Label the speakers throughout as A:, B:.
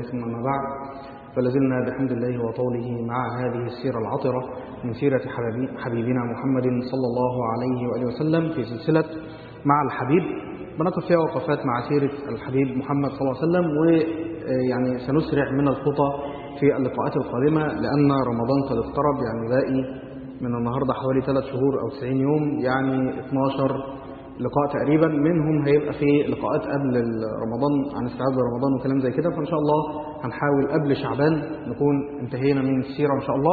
A: ثم ما بعد فلازلنا بحمد الله وطوله مع هذه السيرة العطرة من سيرة حبيبنا محمد صلى الله عليه وآله وسلم في سلسلة مع الحبيب بنقف فيها وقفات مع سيرة الحبيب محمد صلى الله عليه وسلم ويعني سنسرع من الخطى في اللقاءات القادمة لأن رمضان قد اقترب يعني باقي من النهاردة حوالي 3 شهور أو 90 يوم يعني 12 لقاء تقريبا منهم هيبقى في لقاءات قبل رمضان عن استعداد لرمضان وكلام زي كده فإن شاء الله هنحاول قبل شعبان نكون انتهينا من السيرة إن شاء الله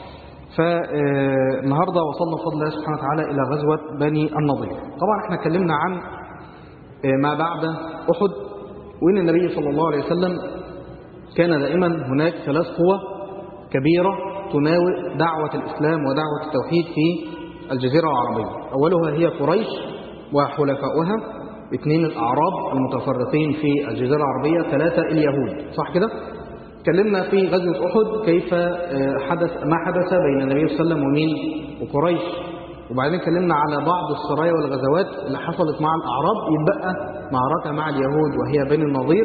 A: فالنهاردة وصلنا بفضل الله سبحانه وتعالى إلى غزوة بني النضير طبعا احنا اتكلمنا عن ما بعد أحد وإن النبي صلى الله عليه وسلم كان دائما هناك ثلاث قوى كبيرة تناوئ دعوة الإسلام ودعوة التوحيد في الجزيرة العربية أولها هي قريش وحلفاؤها اثنين الأعراب المتفرقين في الجزيرة العربية ثلاثة اليهود صح كده؟ تكلمنا في غزوة أحد كيف حدث ما حدث بين النبي صلى الله عليه وسلم ومين وقريش وبعدين اتكلمنا على بعض السرايا والغزوات اللي حصلت مع الأعراب يبقى معركة مع اليهود وهي بني النضير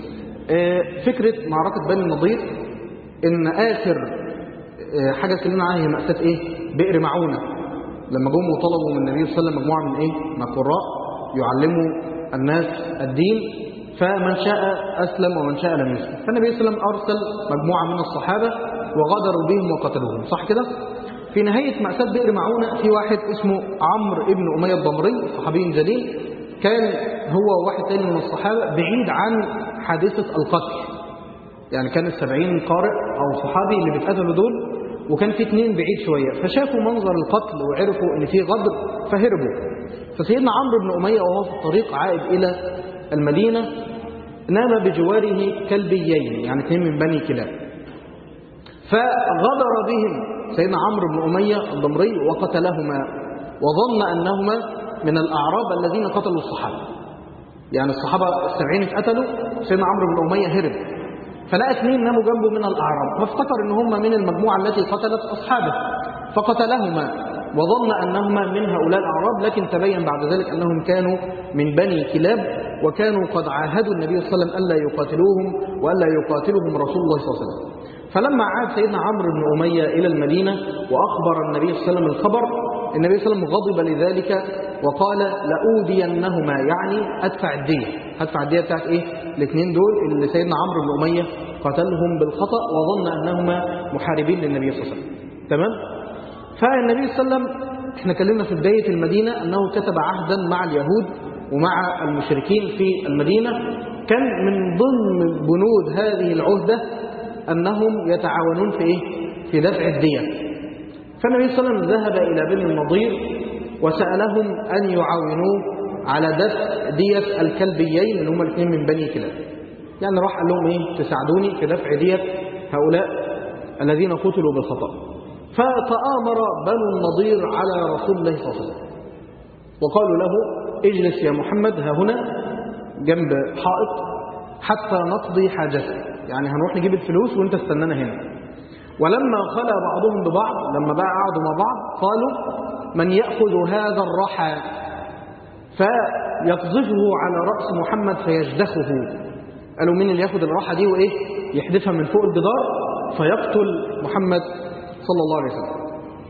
A: فكرة معركة بني النضير إن آخر حاجة اتكلمنا عنها هي مأساة إيه؟ بئر معونة لما جم وطلبوا من النبي صلى الله عليه وسلم مجموعة من إيه؟ من القراء يعلموا الناس الدين فمن شاء أسلم ومن شاء لم يسلم فالنبي صلى الله عليه وسلم أرسل مجموعة من الصحابة وغدروا بهم وقتلوهم صح كده؟ في نهاية مأساة بئر معونة في واحد اسمه عمرو ابن أمية الضمري صحابي جليل كان هو واحد تاني من الصحابة بعيد عن حادثة القتل يعني كان السبعين قارئ أو صحابي اللي بيتقتلوا دول وكان في اثنين بعيد شوية فشافوا منظر القتل وعرفوا ان في غدر فهربوا فسيدنا عمرو بن أمية وهو في الطريق عائد إلى المدينة نام بجواره كلبيين يعني اثنين من بني كلاب فغدر بهم سيدنا عمرو بن أمية الضمري وقتلهما وظن أنهما من الأعراب الذين قتلوا الصحابة يعني الصحابة السبعين اتقتلوا سيدنا عمرو بن أمية هرب فلقى اثنين ناموا جنبه من الأعراب فافتكر ان هم من المجموعة التي قتلت أصحابه فقتلهما وظن أنهما من هؤلاء الأعراب لكن تبين بعد ذلك أنهم كانوا من بني كلاب وكانوا قد عاهدوا النبي صلى الله عليه وسلم ألا يقاتلوهم وألا يقاتلهم رسول الله صلى الله عليه وسلم فلما عاد سيدنا عمرو بن أمية إلى المدينة وأخبر النبي صلى الله عليه وسلم الخبر النبي صلى الله عليه وسلم غضب لذلك وقال لأودينهما يعني أدفع الدية أدفع الدية بتاعت إيه الاثنين دول اللي سيدنا عمرو بن أمية قتلهم بالخطأ وظن أنهما محاربين للنبي صلى الله عليه وسلم تمام فالنبي صلى الله عليه وسلم احنا كلمنا في بداية المدينة أنه كتب عهدا مع اليهود ومع المشركين في المدينة كان من ضمن بنود هذه العهدة أنهم يتعاونون في إيه؟ في دفع الدية فالنبي صلى الله عليه وسلم ذهب إلى بني النضير وسألهم أن يعاونوه على دفع دية الكلبيين اللي هم الاثنين من بني كلاب يعني راح قال لهم إيه تساعدوني في دفع دية هؤلاء الذين قتلوا بالخطأ فتآمر بنو النضير على رسول الله صلى الله عليه وسلم وقالوا له اجلس يا محمد ها هنا جنب حائط حتى نقضي حاجتك يعني هنروح نجيب الفلوس وانت استنانا هنا ولما خلى بعضهم ببعض لما بقى قعدوا مع بعض قالوا من يأخذ هذا الرحى فيقذفه على رأس محمد فيجدخه قالوا مين اللي ياخد الراحة دي وإيه يحدفها من فوق الجدار فيقتل محمد صلى الله عليه وسلم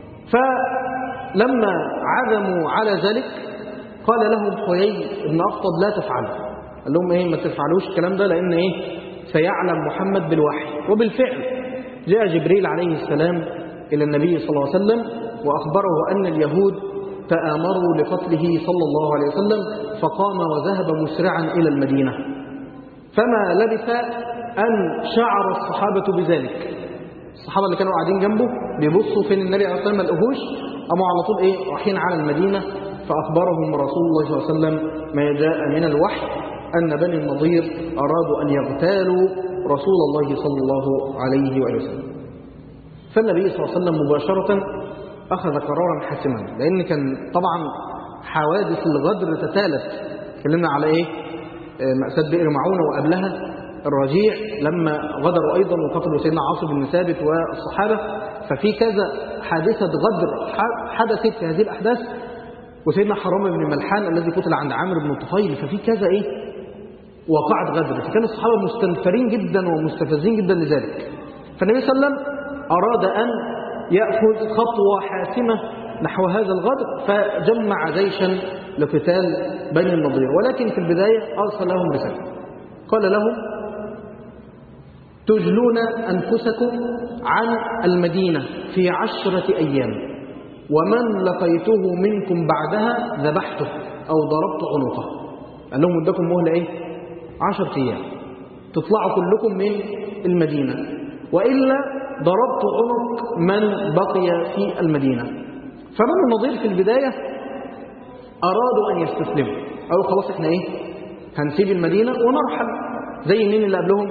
A: فلما عزموا على ذلك قال لهم حيي بن أخطب لا تفعلوا قال لهم إيه ما تفعلوش الكلام ده لأن إيه سيعلم محمد بالوحي وبالفعل جاء جبريل عليه السلام إلى النبي صلى الله عليه وسلم وأخبره أن اليهود تآمروا لقتله صلى الله عليه وسلم فقام وذهب مسرعا إلى المدينة فما لبث أن شعر الصحابة بذلك الصحابة اللي كانوا قاعدين جنبه بيبصوا فين النبي عليه الصلاة والسلام ما لقوهوش قاموا على طول إيه رايحين على المدينة فأخبرهم رسول الله صلى الله عليه وسلم ما جاء من الوحي أن بني النضير أرادوا أن يغتالوا رسول الله صلى الله عليه وآله وسلم فالنبي صلى الله عليه وسلم مباشرة أخذ قرارا حاسما لأن كان طبعا حوادث الغدر تتالت تكلمنا على إيه مأساة بئر معونة وقبلها الرجيع لما غدروا أيضا وقتلوا سيدنا عاصم بن ثابت والصحابة ففي كذا حادثة غدر حدثت في هذه الأحداث وسيدنا حرام بن ملحان الذي قتل عند عامر بن الطفيل ففي كذا إيه واقعة غدر فكان الصحابة مستنفرين جدا ومستفزين جدا لذلك فالنبي صلى الله عليه وسلم أراد أن يأخذ خطوة حاسمة نحو هذا الغدر فجمع جيشا لقتال بني النضير ولكن في البداية أرسل لهم رسالة قال لهم تجلون أنفسكم عن المدينة في عشرة أيام ومن لقيته منكم بعدها ذبحته أو ضربت عنقه قال لهم ادكم مهلة إيه؟ عشرة أيام تطلعوا كلكم من المدينة وإلا ضربت عنق من بقي في المدينة فبنو النضير في البداية أرادوا أن يستسلموا قالوا خلاص احنا ايه هنسيب المدينة ونرحل زي مين اللي قبلهم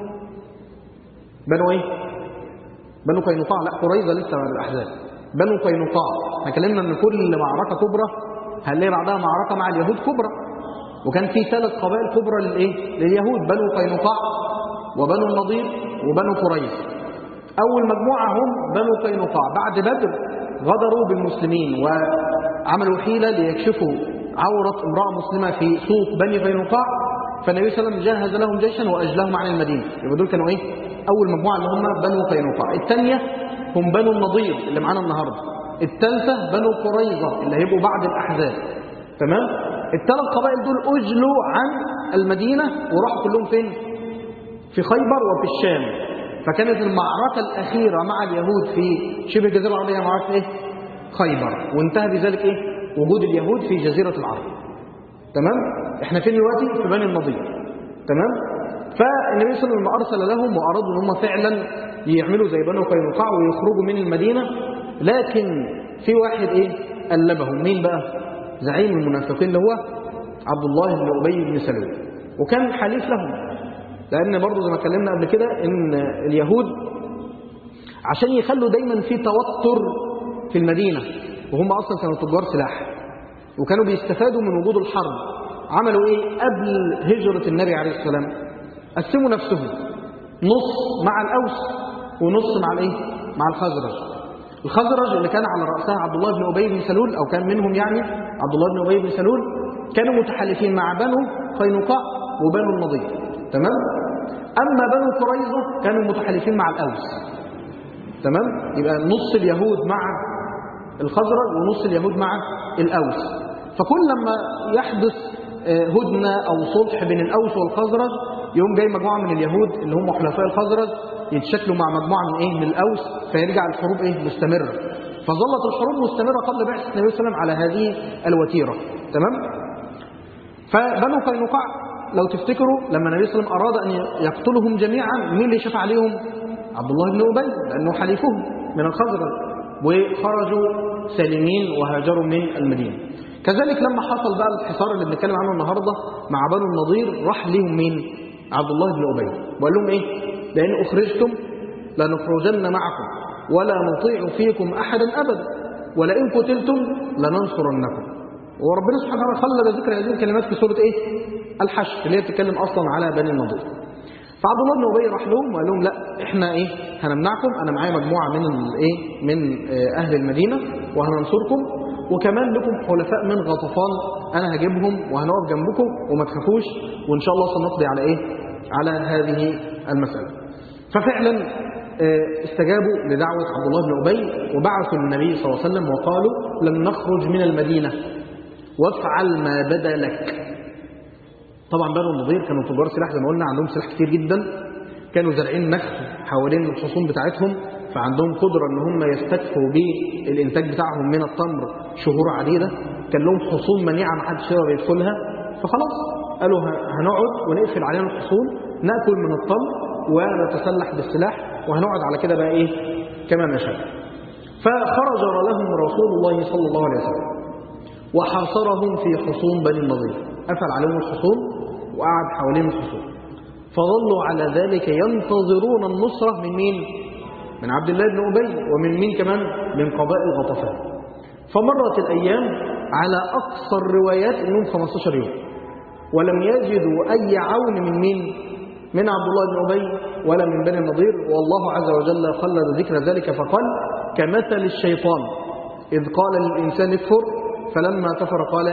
A: بنو ايه بنو قينقاع لا قريظة لسه بعد الأحزاب بنو قينقاع احنا اتكلمنا ان كل معركة كبرى هنلاقي بعدها معركة مع اليهود كبرى وكان في ثلاث قبائل كبرى للايه لليهود بنو قينقاع وبنو النضير وبنو قريظ أول مجموعة هم بنو قينقاع بعد بدر غدروا بالمسلمين وعملوا حيلة ليكشفوا عورة امرأة مسلمة في سوق بني قينقاع فالنبي صلى الله عليه وسلم جهز لهم جيشا وأجلهم عن المدينة يبقى دول كانوا إيه؟ أول مجموعة اللي هم بنو قينقاع الثانية هم بنو النضير اللي معانا النهاردة الثالثة بنو قريظة اللي هيبقوا بعد الأحزاب تمام؟ الثلاث قبائل دول أجلوا عن المدينة وراحوا كلهم فين؟ في خيبر وفي الشام فكانت المعركة الأخيرة مع اليهود في شبه الجزيرة العربية معركة إيه؟ خيبر وانتهى بذلك إيه؟ وجود اليهود في جزيرة العرب تمام؟ إحنا فين دلوقتي؟ في بني النضير تمام؟ فالنبي صلى الله عليه وسلم أرسل لهم وأرادوا أن هم فعلا يعملوا زي بنو قينقاع ويخرجوا من المدينة لكن في واحد إيه؟ قلبهم مين بقى؟ زعيم المنافقين اللي هو عبد الله بن أبي بن سلول وكان حليف لهم لأن برضه زي ما اتكلمنا قبل كده إن اليهود عشان يخلوا دايما في توتر في المدينة وهم أصلا كانوا تجار سلاح وكانوا بيستفادوا من وجود الحرب عملوا إيه قبل هجرة النبي عليه السلام قسموا نفسهم نص مع الأوس ونص مع الإيه مع الخزرج الخزرج اللي كان على رأسها عبد الله بن أبي بن سلول أو كان منهم يعني عبد الله بن أبي بن سلول كانوا متحالفين مع بنو قينقاع وبنو النضير تمام أما بنو قريظة كانوا متحالفين مع الأوس تمام يبقى نص اليهود مع الخزرج ونص اليهود مع الأوس فكل لما يحدث هدنة أو صلح بين الأوس والخزرج يوم جاي مجموعة من اليهود اللي هم حلفاء الخزرج يتشكلوا مع مجموعة من إيه من الأوس فيرجع الحروب إيه مستمرة فظلت الحروب مستمرة قبل بعثة النبي صلى الله عليه وسلم على هذه الوتيرة تمام فبنو قينقاع لو تفتكروا لما النبي صلى الله عليه وسلم أراد أن يقتلهم جميعا مين اللي شفع عليهم عبد الله بن أبي لأنه حليفهم من الخزرج وخرجوا سالمين وهاجروا من المدينة كذلك لما حصل بقى الحصار اللي بنتكلم عنه النهاردة مع بنو النضير راح ليهم مين عبد الله بن أبي وقال لهم إيه لأن أخرجتم لنخرجن معكم ولا نطيع فيكم أحدا أبدا ولئن قتلتم لننصرنكم وربنا سبحانه وتعالى خلد ذكر هذه الكلمات في سورة إيه الحشر اللي هي بتتكلم أصلا على بني النضير فعبد الله بن أبي راح لهم وقال لهم لا إحنا إيه هنمنعكم أنا معايا مجموعة من الإيه من أهل المدينة وهننصركم وكمان لكم حلفاء من غطفان أنا هجيبهم وهنقف جنبكم وما تخافوش وإن شاء الله سنقضي على إيه على هذه المسألة ففعلا استجابوا لدعوة عبد الله بن أبي وبعثوا النبي صلى الله عليه وسلم وقالوا لن نخرج من المدينة وافعل ما بدا لك طبعا بنو النضير كانوا تجار سلاح زي ما قلنا عندهم سلاح كتير جدا كانوا زارعين نخل حوالين الحصون بتاعتهم فعندهم قدرة ان هم يستكفوا بالانتاج بتاعهم من التمر شهور عديدة كان لهم حصون منيعة ما حدش يقدر يدخلها فخلاص قالوا هنقعد ونقفل علينا الحصون ناكل من التمر ونتسلح بالسلاح وهنقعد على كده بقى ايه كما نشاء فخرج لهم رسول الله صلى الله عليه وسلم وحاصرهم في حصون بني النضير قفل عليهم الحصون وقعد حوالين الحصون فظلوا على ذلك ينتظرون النصرة من مين؟ من عبد الله بن أبي ومن مين كمان؟ من قبائل غطفان فمرت الأيام على أقصى الروايات أنهم 15 يوم ولم يجدوا أي عون من مين؟ من عبد الله بن أبي ولا من بني النضير والله عز وجل خلد ذكر ذلك فقال كمثل الشيطان إذ قال للإنسان اكفر فلما كفر قال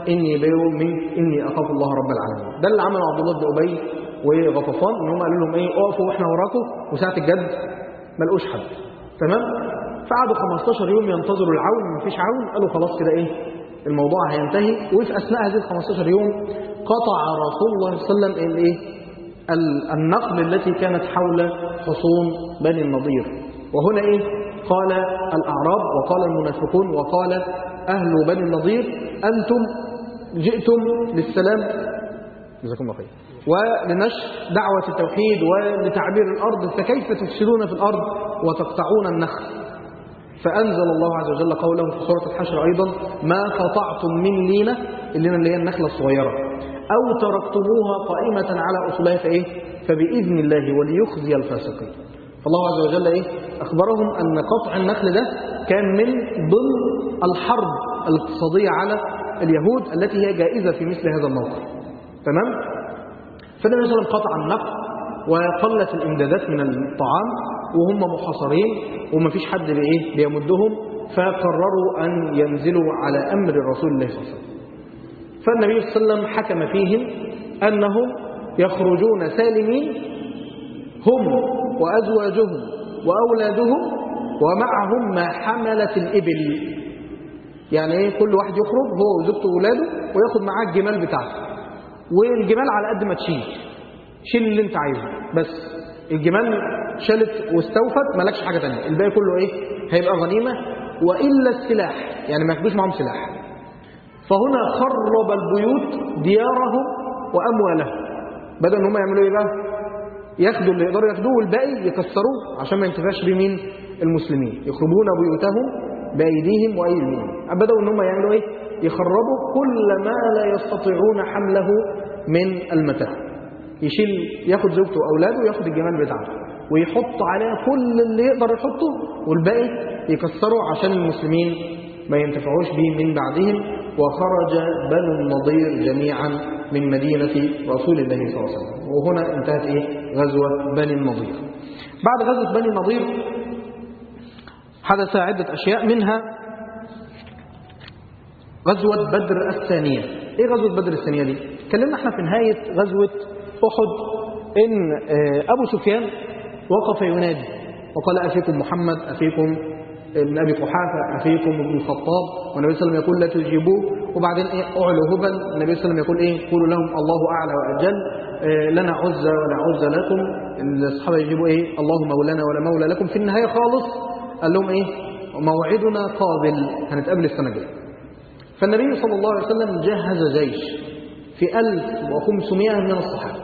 A: إني بريء منك إني أخاف الله رب العالمين ده اللي عمله عبد الله بن أبي وغطفان إن هم قالوا لهم إيه اقفوا وإحنا وراكم وساعة الجد ما لقوش حد تمام فقعدوا 15 يوم ينتظروا العون مفيش عون قالوا خلاص كده إيه الموضوع هينتهي وفي أثناء هذه ال 15 يوم قطع رسول الله صلى الله عليه وسلم الإيه النقل التي كانت حول حصون بني النضير وهنا إيه قال الأعراب وقال المنافقون وقال أهل بني النضير أنتم جئتم للسلام جزاكم الله خير ولنشر دعوة التوحيد ولتعبير الأرض فكيف تفسدون في الأرض وتقطعون النخل فأنزل الله عز وجل قوله في سورة الحشر أيضا ما قطعتم من لينة اللينة اللي هي النخلة الصغيرة أو تركتموها قائمة على أصولها فإيه فبإذن الله وليخزي الفاسقين فالله عز وجل إيه أخبرهم أن قطع النخل ده كان من ضمن الحرب الاقتصادية على اليهود التي هي جائزة في مثل هذا الموقف تمام فالنبي صلى الله عليه وسلم قطع النقل وقلت الامدادات من الطعام وهم محاصرين ومفيش حد بايه بيمدهم فقرروا ان ينزلوا على امر رسول الله صلى الله عليه وسلم فالنبي صلى الله عليه وسلم حكم فيهم انهم يخرجون سالمين هم وازواجهم واولادهم ومعهم ما حملت الابل يعني ايه كل واحد يخرج هو وزوجته واولاده وياخد معاه الجمال بتاعته والجمال على قد ما تشيل شيل اللي انت عايزه بس الجمال شالت واستوفت مالكش حاجه ثانيه الباقي كله ايه هيبقى غنيمه والا السلاح يعني ما ياخدوش معاهم سلاح فهنا خرب البيوت ديارهم واموالهم بدل ان هم يعملوا ايه بقى ياخدوا اللي يقدروا ياخدوه والباقي يكسروه عشان ما ينتفعش بيه مين المسلمين يخربون بيوتهم بايديهم وايديهم بداوا ان هم يعملوا ايه يخربوا كل ما لا يستطيعون حمله من المتاع يشيل ياخد زوجته واولاده وياخد الجمال بتاعته ويحط عليها كل اللي يقدر يحطه والباقي يكسره عشان المسلمين ما ينتفعوش به من بعدهم وخرج بنو النضير جميعا من مدينة رسول الله صلى الله عليه وسلم وهنا انتهت إيه؟ غزوة بني النضير بعد غزوة بني النضير حدث عدة أشياء منها غزوة بدر الثانية إيه غزوة بدر الثانية دي؟ اتكلمنا احنا في نهاية غزوة أحد إن أبو سفيان وقف ينادي وقال أفيكم محمد أفيكم ابن أبي قحافة أفيكم ابن الخطاب والنبي صلى الله عليه وسلم يقول لا تجيبوه وبعدين إيه أعلوا هبل النبي صلى الله عليه وسلم يقول إيه قولوا لهم الله أعلى وأجل إيه لنا عزة ولا عزة لكم الصحابة يجيبوا إيه الله مولانا ولا مولى لكم في النهاية خالص قال لهم إيه موعدنا قابل هنتقابل السنة الجاية فالنبي صلى الله عليه وسلم جهز جيش في 1500 من الصحابة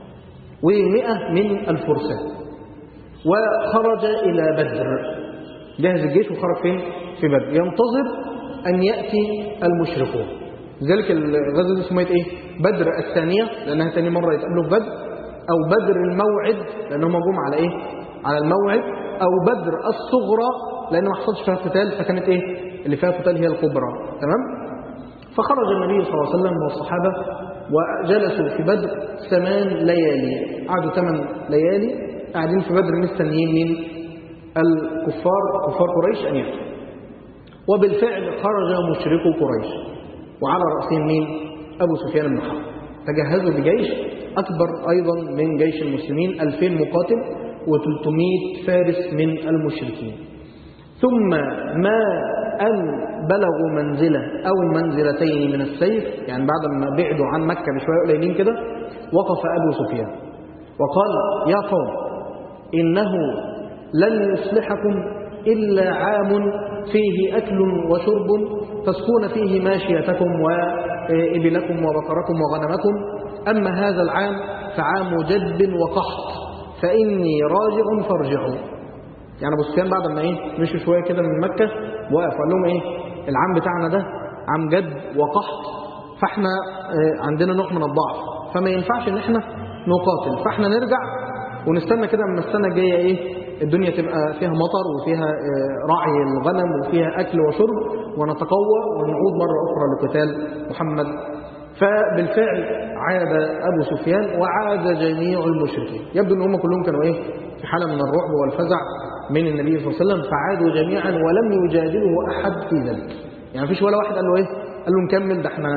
A: و100 من الفرسان وخرج إلى بدر جهز الجيش وخرج فين؟ في بدر ينتظر أن يأتي المشركون لذلك الغزوة دي سميت إيه؟ بدر الثانية لأنها ثاني مرة يتقابلوا في بدر أو بدر الموعد لأنهم جم على إيه؟ على الموعد أو بدر الصغرى لأن ما حصلش فيها قتال فكانت إيه؟ اللي فيها قتال هي الكبرى تمام؟ فخرج النبي صلى الله عليه وسلم والصحابة وجلسوا في بدر ثمان ليالي قعدوا ثمان ليالي قاعدين في بدر مستنيين مين الكفار كفار قريش أن يأتوا وبالفعل خرج مشركو قريش وعلى رأسهم مين أبو سفيان بن حرب تجهزوا بجيش أكبر أيضا من جيش المسلمين 2000 مقاتل و300 فارس من المشركين ثم ما أن بلغوا منزلة أو منزلتين من السيف يعني بعد ما بعدوا عن مكة بشوية قليلين كده وقف أبو سفيان وقال يا قوم إنه لن يصلحكم إلا عام فيه أكل وشرب تسقون فيه ماشيتكم وإبلكم وبقركم وغنمكم أما هذا العام فعام جد وقحط فإني راجع فارجعوا يعني أبو سفيان بعد ما إيه مشوا شوية كده من مكة وقف قال لهم إيه العام بتاعنا ده عام جد وقحط فإحنا عندنا نوع من الضعف فما ينفعش إن إحنا نقاتل فإحنا نرجع ونستنى كده اما السنة الجاية إيه الدنيا تبقى فيها مطر وفيها رعي الغنم وفيها أكل وشرب ونتقوى ونعود مرة أخرى لقتال محمد فبالفعل عاد أبو سفيان وعاد جميع المشركين يبدو أن هم كلهم كانوا إيه في حالة من الرعب والفزع من النبي صلى الله عليه وسلم فعادوا جميعا ولم يجادله أحد في ذلك يعني مفيش ولا واحد قال له إيه قال له نكمل ده احنا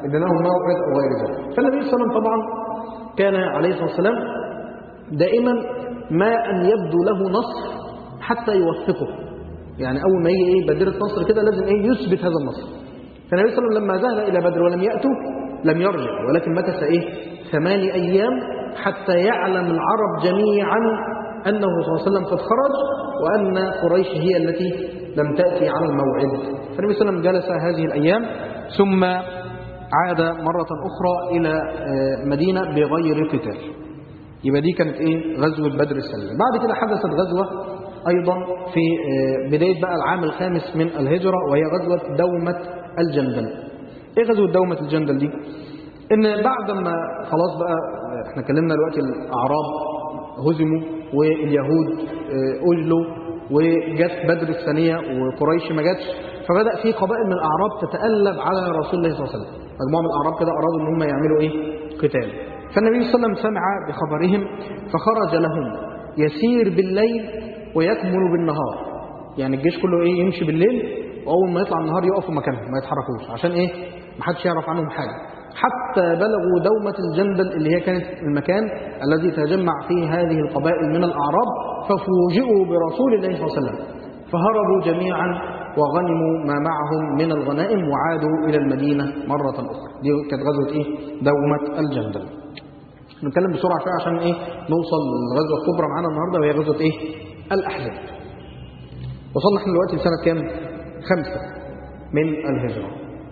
A: إن لهم موعد أو غير ذلك فالنبي صلى الله عليه وسلم طبعا كان عليه الصلاة والسلام دائما ما أن يبدو له نصر حتى يوثقه يعني أول ما يجي إيه بديرة نصر كده لازم إيه يثبت هذا النصر فالنبي صلى الله عليه وسلم لما ذهب إلى بدر ولم يأتوا لم يرجع ولكن مكث إيه ثماني أيام حتى يعلم العرب جميعا أنه صلى الله عليه وسلم قد خرج وأن قريش هي التي لم تأتي على الموعد فالنبي صلى الله عليه وسلم جلس هذه الأيام ثم عاد مرة أخرى إلى مدينة بغير قتال يبقى دي كانت إيه غزوة بدر السليم بعد كده حدثت غزوة أيضا في بداية بقى العام الخامس من الهجرة وهي غزوة دومة الجندل إيه غزوة دومة الجندل دي إن بعد ما خلاص بقى احنا اتكلمنا دلوقتي الأعراب هزموا واليهود أجلوا وجت بدر الثانية وقريش ما جاتش فبدأ في قبائل من الأعراب تتألب على رسول الله صلى الله عليه وسلم مجموعة من الأعراب كده أرادوا إن هم يعملوا إيه قتال فالنبي صلى الله عليه وسلم سمع بخبرهم فخرج لهم يسير بالليل ويكمل بالنهار يعني الجيش كله إيه يمشي بالليل وأول ما يطلع النهار يقفوا مكانهم ما يتحركوش عشان إيه ما حدش يعرف عنهم حاجة حتى بلغوا دومة الجندل اللي هي كانت المكان الذي تجمع فيه هذه القبائل من الأعراب ففوجئوا برسول الله صلى الله عليه وسلم فهربوا جميعا وغنموا ما معهم من الغنائم وعادوا إلى المدينة مرة أخرى دي كانت غزوة إيه؟ دومة الجندل نتكلم بسرعة شوية عشان إيه نوصل للغزوة الكبرى معانا النهاردة وهي غزوة إيه الأحزاب وصلنا احنا دلوقتي لسنة كام خمسة من الهجرة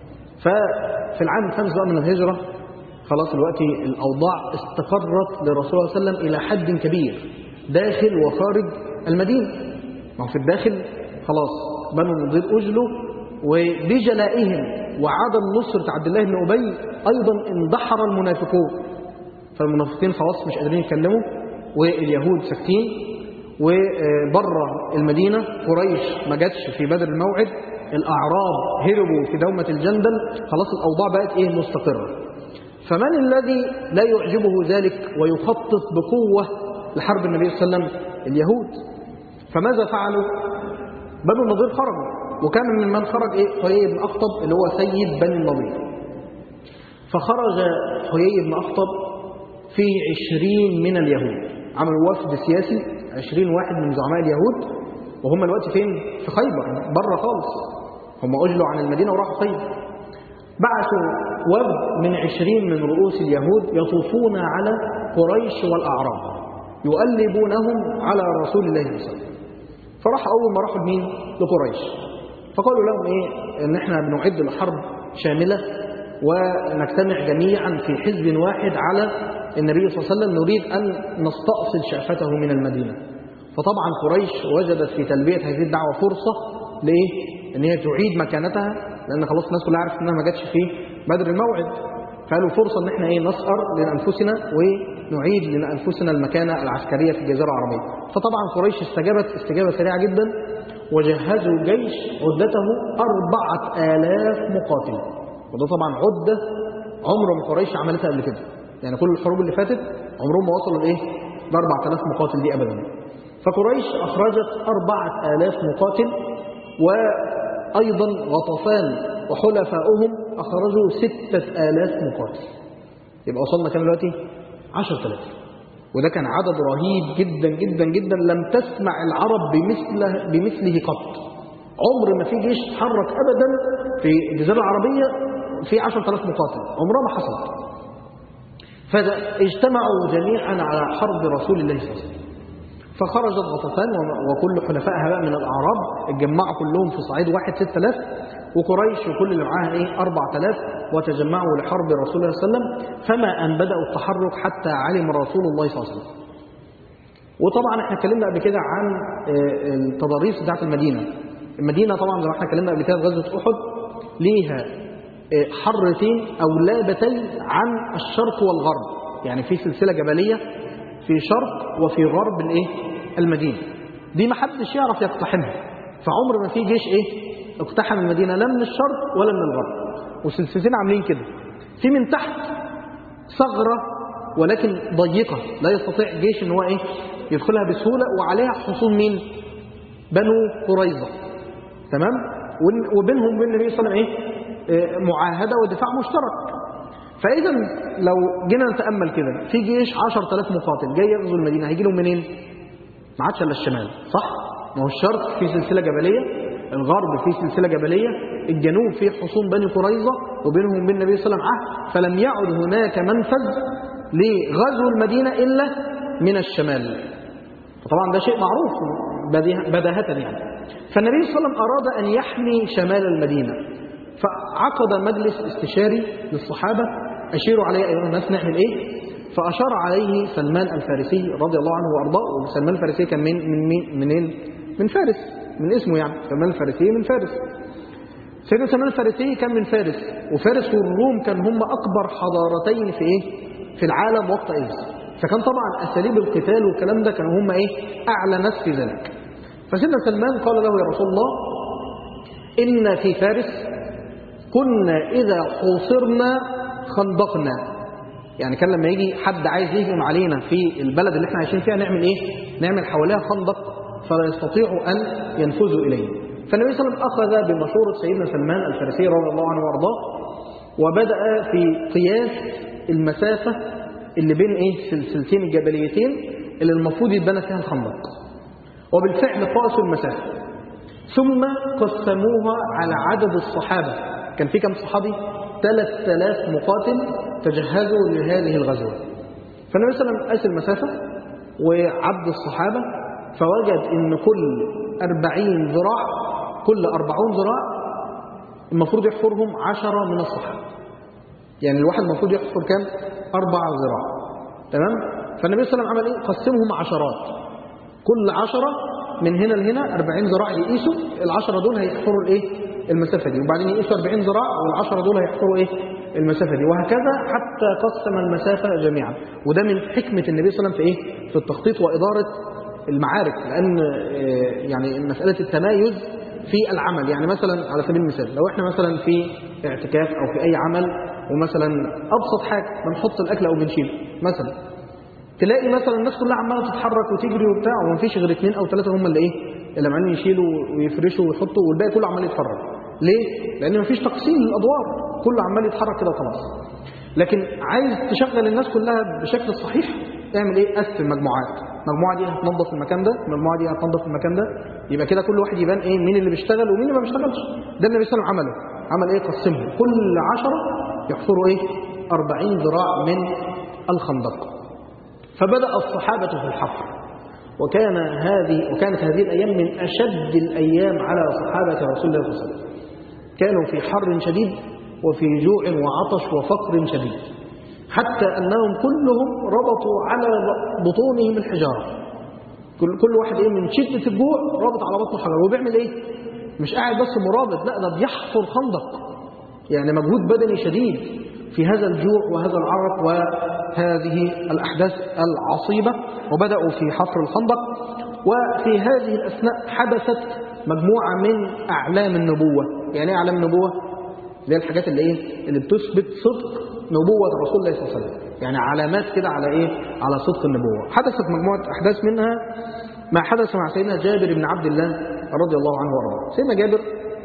A: ففي العام الخامس بقى من الهجرة خلاص دلوقتي الأوضاع استقرت لرسول الله صلى الله عليه وسلم إلى حد كبير داخل وخارج المدينة ما هو في الداخل خلاص بنو النضير أجلوا وبجلائهم وعدم نصرة عبد الله بن أبي أيضا اندحر المنافقون فالمنافقين خلاص مش قادرين يتكلموا واليهود ساكتين وبره المدينة قريش ما جاتش في بدر الموعد الأعراب هربوا في دومة الجندل خلاص الأوضاع بقت إيه مستقرة فمن الذي لا يعجبه ذلك ويخطط بقوة لحرب النبي صلى الله عليه وسلم اليهود فماذا فعلوا بنو النضير خرجوا وكان من من خرج إيه حيي بن أخطب اللي هو سيد بني النضير فخرج حيي بن أخطب في عشرين من اليهود عملوا وفد سياسي عشرين واحد من زعماء اليهود وهم الوقت فين في خيبر بره خالص هم أجلوا عن المدينة وراحوا خيبر بعثوا وفد من عشرين من رؤوس اليهود يطوفون على قريش والأعراب يؤلبونهم على رسول الله صلى الله عليه وسلم فراح أول ما راحوا لمين لقريش فقالوا لهم إيه إن إحنا بنعد الحرب شاملة ونجتمع جميعا في حزب واحد على النبي صلى الله عليه وسلم نريد أن نستأصل شأفته من المدينة فطبعا قريش وجدت في تلبية هذه الدعوة فرصة لإيه؟ إن هي تعيد مكانتها لأن خلاص الناس كلها عرفت إنها ما جاتش في بدر الموعد فقالوا فرصة إن إحنا إيه نسأر لأنفسنا ونعيد لأنفسنا المكانة العسكرية في الجزيرة العربية فطبعا قريش استجابت استجابة سريعة جدا وجهزوا جيش عدته أربعة آلاف مقاتل وده طبعا عدة عمر ما قريش عملتها قبل كده يعني كل الحروب اللي فاتت عمرهم ما وصلوا لإيه؟ ل 4000 مقاتل دي أبدا فقريش أخرجت أربعة آلاف مقاتل وأيضا غطفان وحلفاؤهم أخرجوا ستة آلاف مقاتل يبقى وصلنا كام دلوقتي؟ عشرة آلاف وده كان عدد رهيب جدا جدا جدا لم تسمع العرب بمثله, بمثله قط عمر ما في جيش تحرك أبدا في الجزيرة العربية في عشرة آلاف مقاتل عمرها ما حصلت فاجتمعوا جميعا على حرب رسول الله صلى الله عليه وسلم فخرجت غطفان وكل حلفائها بقى من الأعراب اتجمعوا كلهم في صعيد واحد ستة آلاف وقريش وكل اللي معاها ايه أربعة آلاف وتجمعوا لحرب رسول الله صلى الله عليه وسلم فما أن بدأوا التحرك حتى علم رسول الله صلى الله عليه وسلم وطبعا احنا اتكلمنا قبل كده عن التضاريس بتاعت المدينة المدينة طبعا زي ما احنا اتكلمنا قبل كده في غزوة أحد ليها حرتين أو لابتين عن الشرق والغرب يعني في سلسلة جبلية في شرق وفي غرب الايه المدينة دي ما حدش يعرف يقتحمها فعمر ما في جيش ايه اقتحم المدينة لا من الشرق ولا من الغرب والسلسلتين عاملين كده في من تحت ثغرة ولكن ضيقة لا يستطيع جيش ان هو ايه يدخلها بسهولة وعليها حصون مين بنو قريظة تمام وبينهم وبين النبي صلى الله عليه وسلم ايه معاهدة ودفاع مشترك فإذا لو جينا نتأمل كده في جيش 10000 مقاتل جاي يغزو المدينة هيجي لهم منين؟ ما عادش الا الشمال صح؟ ما هو الشرق في سلسلة جبلية الغرب في سلسلة جبلية الجنوب في حصون بني قريظة وبينهم وبين النبي صلى الله عليه وسلم عهد فلم يعد هناك منفذ لغزو المدينة إلا من الشمال فطبعا ده شيء معروف بداهة يعني فالنبي صلى الله عليه وسلم أراد أن يحمي شمال المدينة فعقد مجلس استشاري للصحابة أشيروا عليه أيها الناس نعمل إيه فأشار عليه سلمان الفارسي رضي الله عنه وأرضاه وسلمان الفارسي كان من من من منين؟ من فارس من اسمه يعني سلمان الفارسي من فارس سيدنا سلمان الفارسي كان من فارس وفارس والروم كان هم أكبر حضارتين في إيه؟ في العالم وقت إذ فكان طبعا أساليب القتال والكلام ده كانوا هم إيه؟ أعلى ناس في ذلك فسيدنا سلمان قال له يا رسول الله إن في فارس كنا إذا حوصرنا خندقنا يعني كان لما يجي حد عايز يهجم علينا في البلد اللي احنا عايشين فيها نعمل ايه نعمل حواليها خندق فلا يستطيعوا ان ينفذوا اليه فالنبي صلى الله عليه وسلم اخذ بمشوره سيدنا سلمان الفارسي رضي الله عنه وارضاه وبدا في قياس المسافه اللي بين ايه السلسلتين الجبليتين اللي المفروض يتبنى فيها الخندق وبالفعل قاسوا المسافه ثم قسموها على عدد الصحابه كان في كم صحابي 3000 مقاتل تجهزوا لهذه الغزوة فالنبي صلى الله عليه وسلم قاس المسافة وعد الصحابة فوجد ان كل 40 ذراع كل 40 ذراع المفروض يحفرهم 10 من الصحابة يعني الواحد المفروض يحفر كام؟ أربع ذراع تمام؟ فالنبي صلى الله عليه وسلم عمل ايه؟ قسمهم عشرات كل عشرة من هنا لهنا 40 ذراع يقيسوا العشرة دول هيحفروا الايه؟ المسافة دي وبعدين يقيسوا 40 ذراع والعشرة دول هيحفروا ايه المسافة دي وهكذا حتى قسم المسافة جميعا وده من حكمة النبي صلى الله عليه وسلم في ايه في التخطيط وإدارة المعارك لأن يعني مسألة التمايز في العمل يعني مثلا على سبيل المثال لو احنا مثلا في اعتكاف أو في أي عمل ومثلا أبسط حاجة بنحط الأكل أو بنشيله مثلا تلاقي مثلا الناس كلها عماله تتحرك وتجري وبتاع ومفيش غير اثنين او ثلاثه هم اللي ايه اللي عمالين يشيلوا ويفرشوا ويحطوا والباقي كله عمال يتفرج ليه لان مفيش تقسيم للادوار كله عمال يتحرك كده خلاص لكن عايز تشغل الناس كلها بشكل صحيح اعمل ايه قسم مجموعات المجموعه دي هتنظف المكان ده المجموعه دي هتنظف المكان ده يبقى كده كل واحد يبان ايه مين اللي بيشتغل ومين اللي ما بيشتغلش ده النبي صلى الله عليه وسلم عمله عمل ايه قسمهم كل عشرة يحفروا ايه 40 ذراع من الخندق فبدأ الصحابة في الحفر وكان هذه وكانت هذه الأيام من أشد الأيام على صحابة رسول الله صلى الله عليه وسلم كانوا في حر شديد وفي جوع وعطش وفقر شديد حتى أنهم كلهم ربطوا على بطونهم الحجارة كل, كل واحد إيه من شدة الجوع رابط على بطنه حجر وبيعمل إيه مش قاعد بس مرابط لا ده بيحفر خندق يعني مجهود بدني شديد في هذا الجوع وهذا العرق وهذه الأحداث العصيبة وبدأوا في حفر الخندق وفي هذه الأثناء حدثت مجموعة من أعلام النبوة يعني ايه أعلام النبوة؟ اللي هي الحاجات اللي إيه؟ اللي بتثبت صدق نبوة رسول الله صلى الله عليه وسلم يعني علامات كده على إيه؟ على صدق النبوة حدثت مجموعة أحداث منها ما حدث مع سيدنا جابر بن عبد الله رضي الله عنه وارضاه سيدنا جابر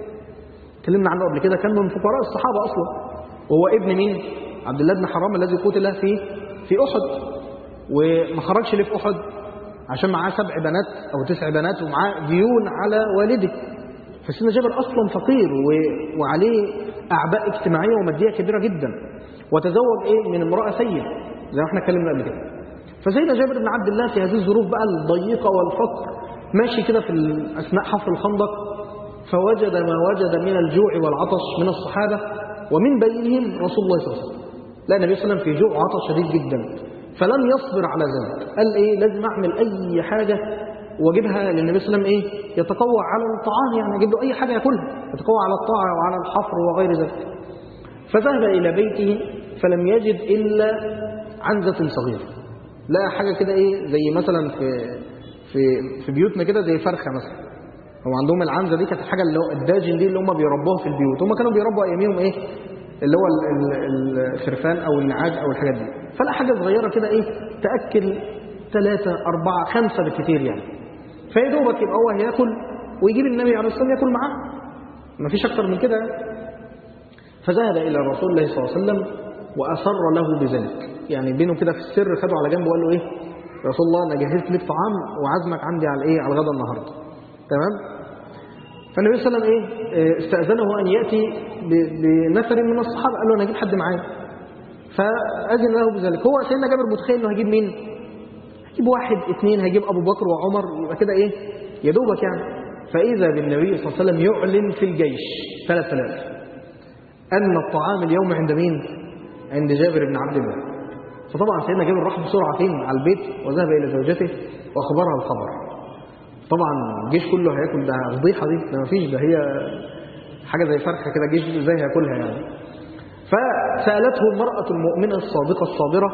A: اتكلمنا عنه قبل كده كان من فقراء الصحابة أصلا وهو ابن مين عبد الله بن حرام الذي قتل في في أحد وما خرجش ليه في أحد عشان معاه سبع بنات أو تسع بنات ومعاه ديون على والده فسيدنا جابر أصلا فقير و... وعليه أعباء اجتماعية ومادية كبيرة جدا وتزوج إيه من امرأة سيد زي ما احنا اتكلمنا قبل كده فسيدنا جابر بن عبد الله في هذه الظروف بقى الضيقة والفقر ماشي كده في أثناء حفر الخندق فوجد ما وجد من الجوع والعطش من الصحابة ومن بينهم رسول الله صلى الله عليه وسلم لا النبي صلى الله عليه وسلم في جوع وعطش شديد جدا فلم يصبر على ذلك قال ايه لازم اعمل اي حاجه واجيبها للنبي صلى الله عليه وسلم ايه يتقوى على الطعام يعني اجيب له اي حاجه ياكلها يتقوى على الطاعه وعلى الحفر وغير ذلك فذهب الى بيته فلم يجد الا عنزه صغيره لا حاجه كده ايه زي مثلا في في في بيوتنا كده زي فرخه مثلا هو عندهم العنزه دي كانت الحاجه اللي هو الداجن دي اللي هم بيربوها في البيوت هم كانوا بيربوا اياميهم ايه اللي هو الخرفان او النعاج او الحاجات دي فلا حاجه صغيره كده ايه تاكل ثلاثة أربعة خمسة بالكثير يعني فيا دوبك يبقى هو هياكل ويجيب النبي عليه الصلاة والسلام ياكل معاه ما فيش أكتر من كده فذهب إلى رسول الله صلى الله عليه وسلم وأسر له بذلك يعني بينه كده في السر خده على جنب وقال له إيه يا رسول الله أنا جهزت لك طعام وعزمك عندي على إيه على الغدا النهاردة تمام فالنبي صلى الله عليه وسلم إيه آه، استأذنه أن يأتي ب- بنفر من الصحابة قال له أنا أجيب حد معايا فأذن له بذلك هو سيدنا جابر متخيل أنه هيجيب مين هيجيب واحد اثنين هيجيب أبو بكر وعمر يبقى كده إيه يا دوبك يعني فإذا بالنبي صلى الله عليه وسلم يعلن في الجيش 3000 أن الطعام اليوم عند مين عند جابر بن عبد الله فطبعا سيدنا جابر راح بسرعة فين على البيت وذهب إلى زوجته وأخبرها الخبر طبعا الجيش كله هياكل ده فضيحة دي ده مفيش ده هي حاجة زي فرخة كده الجيش ازاي هياكلها يعني فسألته المرأة المؤمنة الصادقة الصابرة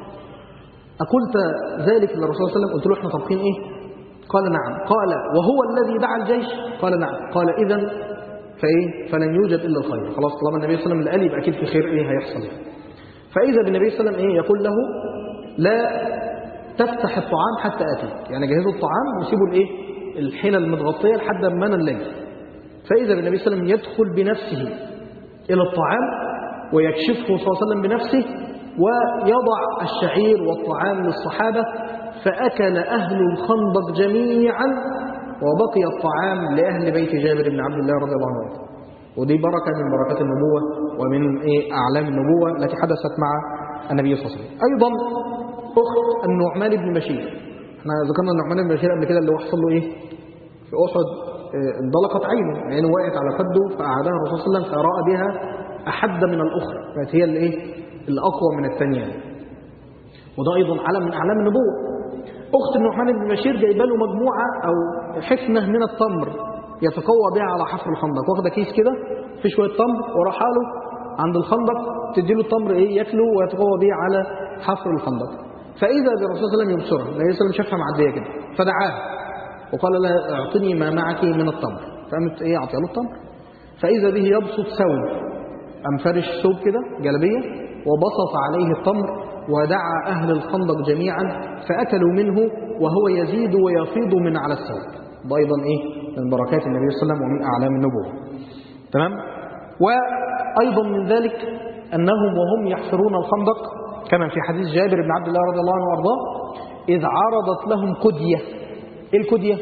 A: أقلت ذلك للرسول صلى الله عليه وسلم قلت له احنا طابخين ايه قال نعم قال وهو الذي دعا الجيش قال نعم قال إذا فايه فلن يوجد إلا الخير خلاص طالما النبي صلى الله عليه وسلم اللي قال يبقى أكيد في خير ايه هيحصل يعني. فإذا بالنبي صلى الله عليه وسلم ايه يقول له لا تفتح الطعام حتى أتيك يعني جهزوا الطعام وسيبوا الايه الحلل المتغطية لحد ما أنا الليل فإذا بالنبي صلى الله عليه وسلم يدخل بنفسه إلى الطعام ويكشفه صلى الله عليه وسلم بنفسه ويضع الشعير والطعام للصحابة فأكل أهل الخندق جميعا وبقي الطعام لأهل بيت جابر بن عبد الله رضي الله عنه ودي بركة من بركات النبوة ومن إيه أعلام النبوة التي حدثت مع النبي صلى الله عليه وسلم أيضا أخت النعمان بن بشير احنا ذكرنا النعمان بن بشير قبل كده اللي هو حصل له إيه في أحد آه، انضلقت عينه عينه وقعت على خده فأعادها الرسول صلى الله عليه وسلم فرأى بها أحد من الأخرى كانت هي اللي إيه الأقوى من الثانية يعني. وده أيضا علم من أعلام النبوة أخت النعمان بن بشير جايبه له مجموعة أو حفنة من التمر يتقوى بها على حفر الخندق واخده كيس كده في شوية تمر وراح له عند الخندق تديله التمر إيه ياكله ويتقوى به على حفر الخندق فإذا بالرسول صلى الله عليه وسلم يبصرها النبي صلى الله عليه وسلم شافها معدية كده فدعاها وقال لها اعطني ما معك من التمر فقامت ايه اعطيها له التمر فاذا به يبسط ثوب قام فرش ثوب كده جلبيه وبسط عليه التمر ودعا اهل الخندق جميعا فاكلوا منه وهو يزيد ويفيض من على الثوب ده ايضا ايه من بركات النبي صلى الله عليه وسلم ومن اعلام النبوه تمام وايضا من ذلك انهم وهم يحفرون الخندق كما في حديث جابر بن عبد الله رضي الله عنه وارضاه اذ عرضت لهم قديه ايه الكدية؟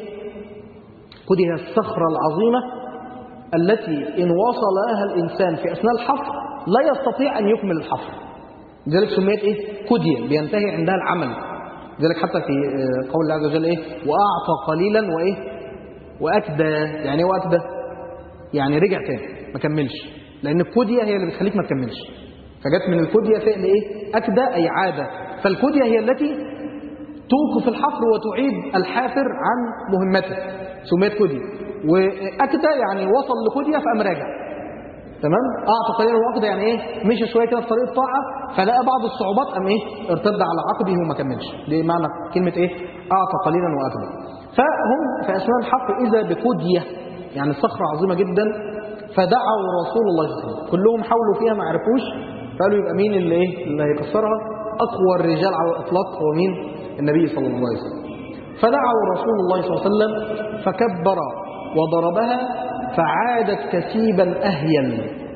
A: كدية الصخرة العظيمة التي إن وصل لها الإنسان في أثناء الحفر لا يستطيع أن يكمل الحفر لذلك سميت إيه؟ كدية بينتهي عندها العمل لذلك حتى في آه، قول الله عز وجل إيه؟ وأعطى قليلا وإيه؟ وأكدى يعني إيه وأكدى؟ يعني رجع تاني ما كملش لأن الكدية هي اللي بتخليك ما تكملش فجت من الكدية فعل إيه؟ أكدى أي عادة فالكدية هي التي توقف الحفر وتعيد الحافر عن مهمته سميت كدية وأكدى يعني وصل لكدية فقام راجع تمام أعطى قليلا وأكدى يعني إيه مشى شوية كده في طريق الطاعة فلقى بعض الصعوبات قام إيه ارتد على عقبه وما كملش دي معنى كلمة إيه أعطى قليلا وأكدى فهم في أثناء الحفر إذا بكدية يعني الصخرة عظيمة جدا فدعوا رسول الله صلى الله عليه وسلم كلهم حاولوا فيها ما عرفوش فقالوا يبقى مين اللي إيه اللي هيكسرها أقوى الرجال على الإطلاق هو مين النبي صلى الله عليه وسلم فدعوا رسول الله صلى الله عليه وسلم فكبر وضربها فعادت كثيبا أهيل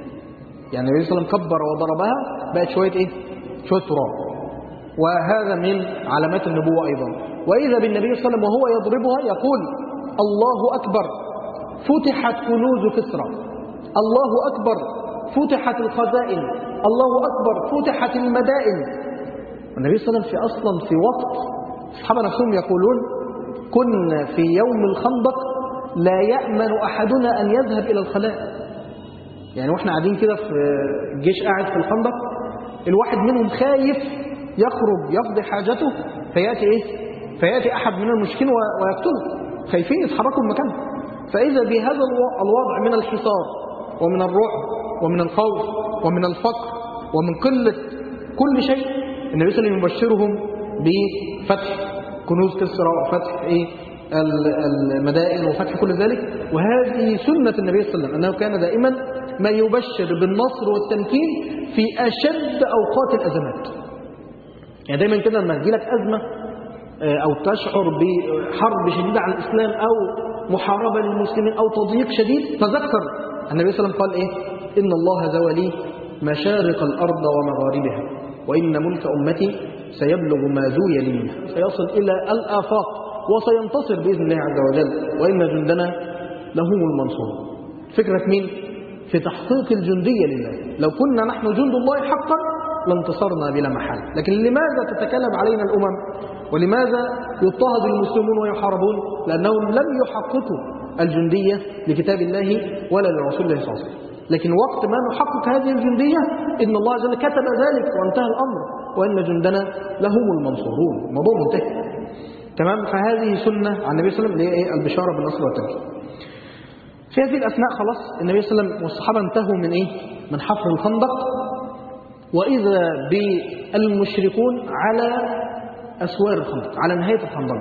A: يعني النبي صلى الله عليه وسلم كبر وضربها بقت شوية إيه؟ شوية تراب وهذا من علامات النبوة أيضا وإذا بالنبي صلى الله عليه وسلم وهو يضربها يقول الله أكبر فتحت كنوز كسرى الله أكبر فتحت الخزائن الله أكبر فتحت المدائن والنبي صلى الله عليه وسلم في أصلا في وقت الصحابة نفسهم يقولون كنا في يوم الخندق لا يأمن أحدنا أن يذهب إلى الخلاء يعني واحنا قاعدين كده في الجيش قاعد في الخندق الواحد منهم خايف يخرج يقضي حاجته فيأتي إيه؟ فيأتي أحد من المشركين و- ويقتله خايفين يتحركوا من مكانهم فإذا بهذا الو- الوضع من الحصار ومن الرعب ومن الخوف ومن الفقر ومن قلة كل شيء النبي صلى الله عليه وسلم يبشرهم بفتح كنوز كسرى وفتح إيه ال- المدائن وفتح كل ذلك وهذه سنة النبي صلى الله عليه وسلم أنه كان دائما ما يبشر بالنصر والتمكين في أشد أوقات الأزمات يعني دايما كده لما تجيلك أزمة آه، أو تشعر بحرب شديدة على الإسلام أو محاربة للمسلمين أو تضييق شديد تذكر النبي صلى الله عليه وسلم قال إيه إن الله زوى لي مشارق الأرض ومغاربها وإن ملك أمتي سيبلغ ما ذوي منه سيصل إلى الآفاق وسينتصر بإذن الله عز وجل وإن جندنا لهم المنصور فكرة مين؟ في تحقيق الجندية لله لو كنا نحن جند الله حقا لانتصرنا بلا محال لكن لماذا تتكلم علينا الأمم ولماذا يضطهد المسلمون ويحاربون لأنهم لم يحققوا الجندية لكتاب الله ولا لرسول الله صلى الله عليه وسلم لكن وقت ما نحقق هذه الجندية إن الله عز وجل كتب ذلك وانتهى الأمر وإن جندنا لهم المنصورون الموضوع منتهي تمام فهذه سنة عن النبي صلى الله عليه وسلم اللي هي إيه؟ البشارة بالنصر والتمكين في هذه الأثناء خلاص النبي صلى الله عليه وسلم والصحابة انتهوا من إيه؟ من حفر الخندق وإذا بالمشركون على أسوار الخندق على نهاية الخندق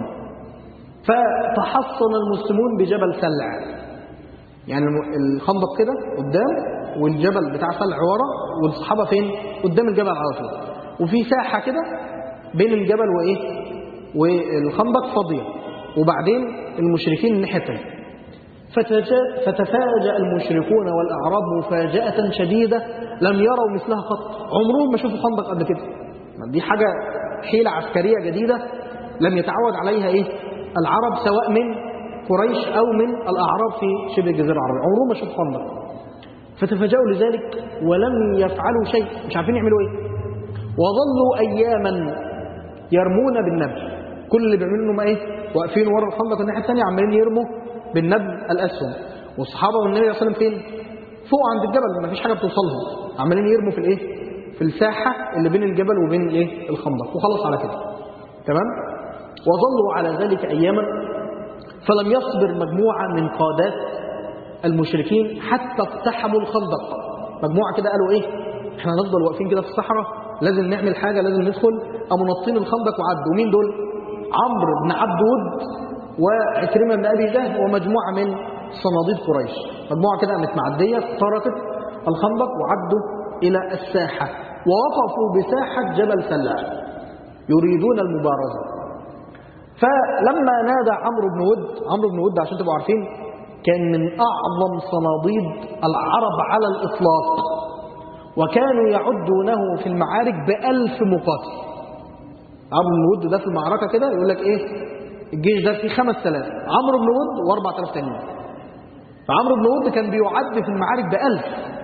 A: فتحصن المسلمون بجبل سلع يعني الخندق كده قدام والجبل بتاع سلع ورا والصحابة فين قدام الجبل على طول وفي ساحة كده بين الجبل وإيه والخندق فاضية وبعدين المشركين الناحية التانية فتفاجأ المشركون والأعراب مفاجأة شديدة لم يروا مثلها قط عمرهم ما شافوا خندق قبل كده دي حاجة حيلة عسكرية جديدة لم يتعود عليها إيه العرب سواء من قريش أو من الأعراب في شبه الجزيرة العربية عمرهم ما شافوا خندق فتفاجأوا لذلك ولم يفعلوا شيء مش عارفين يعملوا إيه وظلوا أياما يرمون بالنبل كل اللي بيعملوا انهم ايه واقفين ورا الخندق الناحيه الثانيه عمالين يرموا بالنبل الاسهم والصحابه والنبي صلى الله عليه وسلم فين فوق عند الجبل ما فيش حاجه بتوصلهم عمالين يرموا في الايه في الساحه اللي بين الجبل وبين الايه الخندق وخلص على كده تمام وظلوا على ذلك اياما فلم يصبر مجموعه من قادات المشركين حتى اقتحموا الخندق مجموعه كده قالوا ايه احنا هنفضل واقفين كده في الصحراء لازم نعمل حاجه لازم ندخل قاموا نطين الخندق وعدوا مين دول عمرو بن عبد ود وعكرمه بن ابي جهل ومجموعه من صناديد قريش مجموعه كده قامت معديه اخترقت الخندق وعدوا الى الساحه ووقفوا بساحه جبل سلاح يريدون المبارزه فلما نادى عمرو بن ود عمرو بن ود عشان تبقوا عارفين كان من اعظم صناديد العرب على الاطلاق وكانوا يعدونه في المعارك بألف مقاتل عمرو بن ود ده في المعركة كده يقول لك إيه الجيش ده فيه خمس تلاف عمرو بن ود وأربع تلاف تانيين فعمرو بن ود كان بيعد في المعارك بألف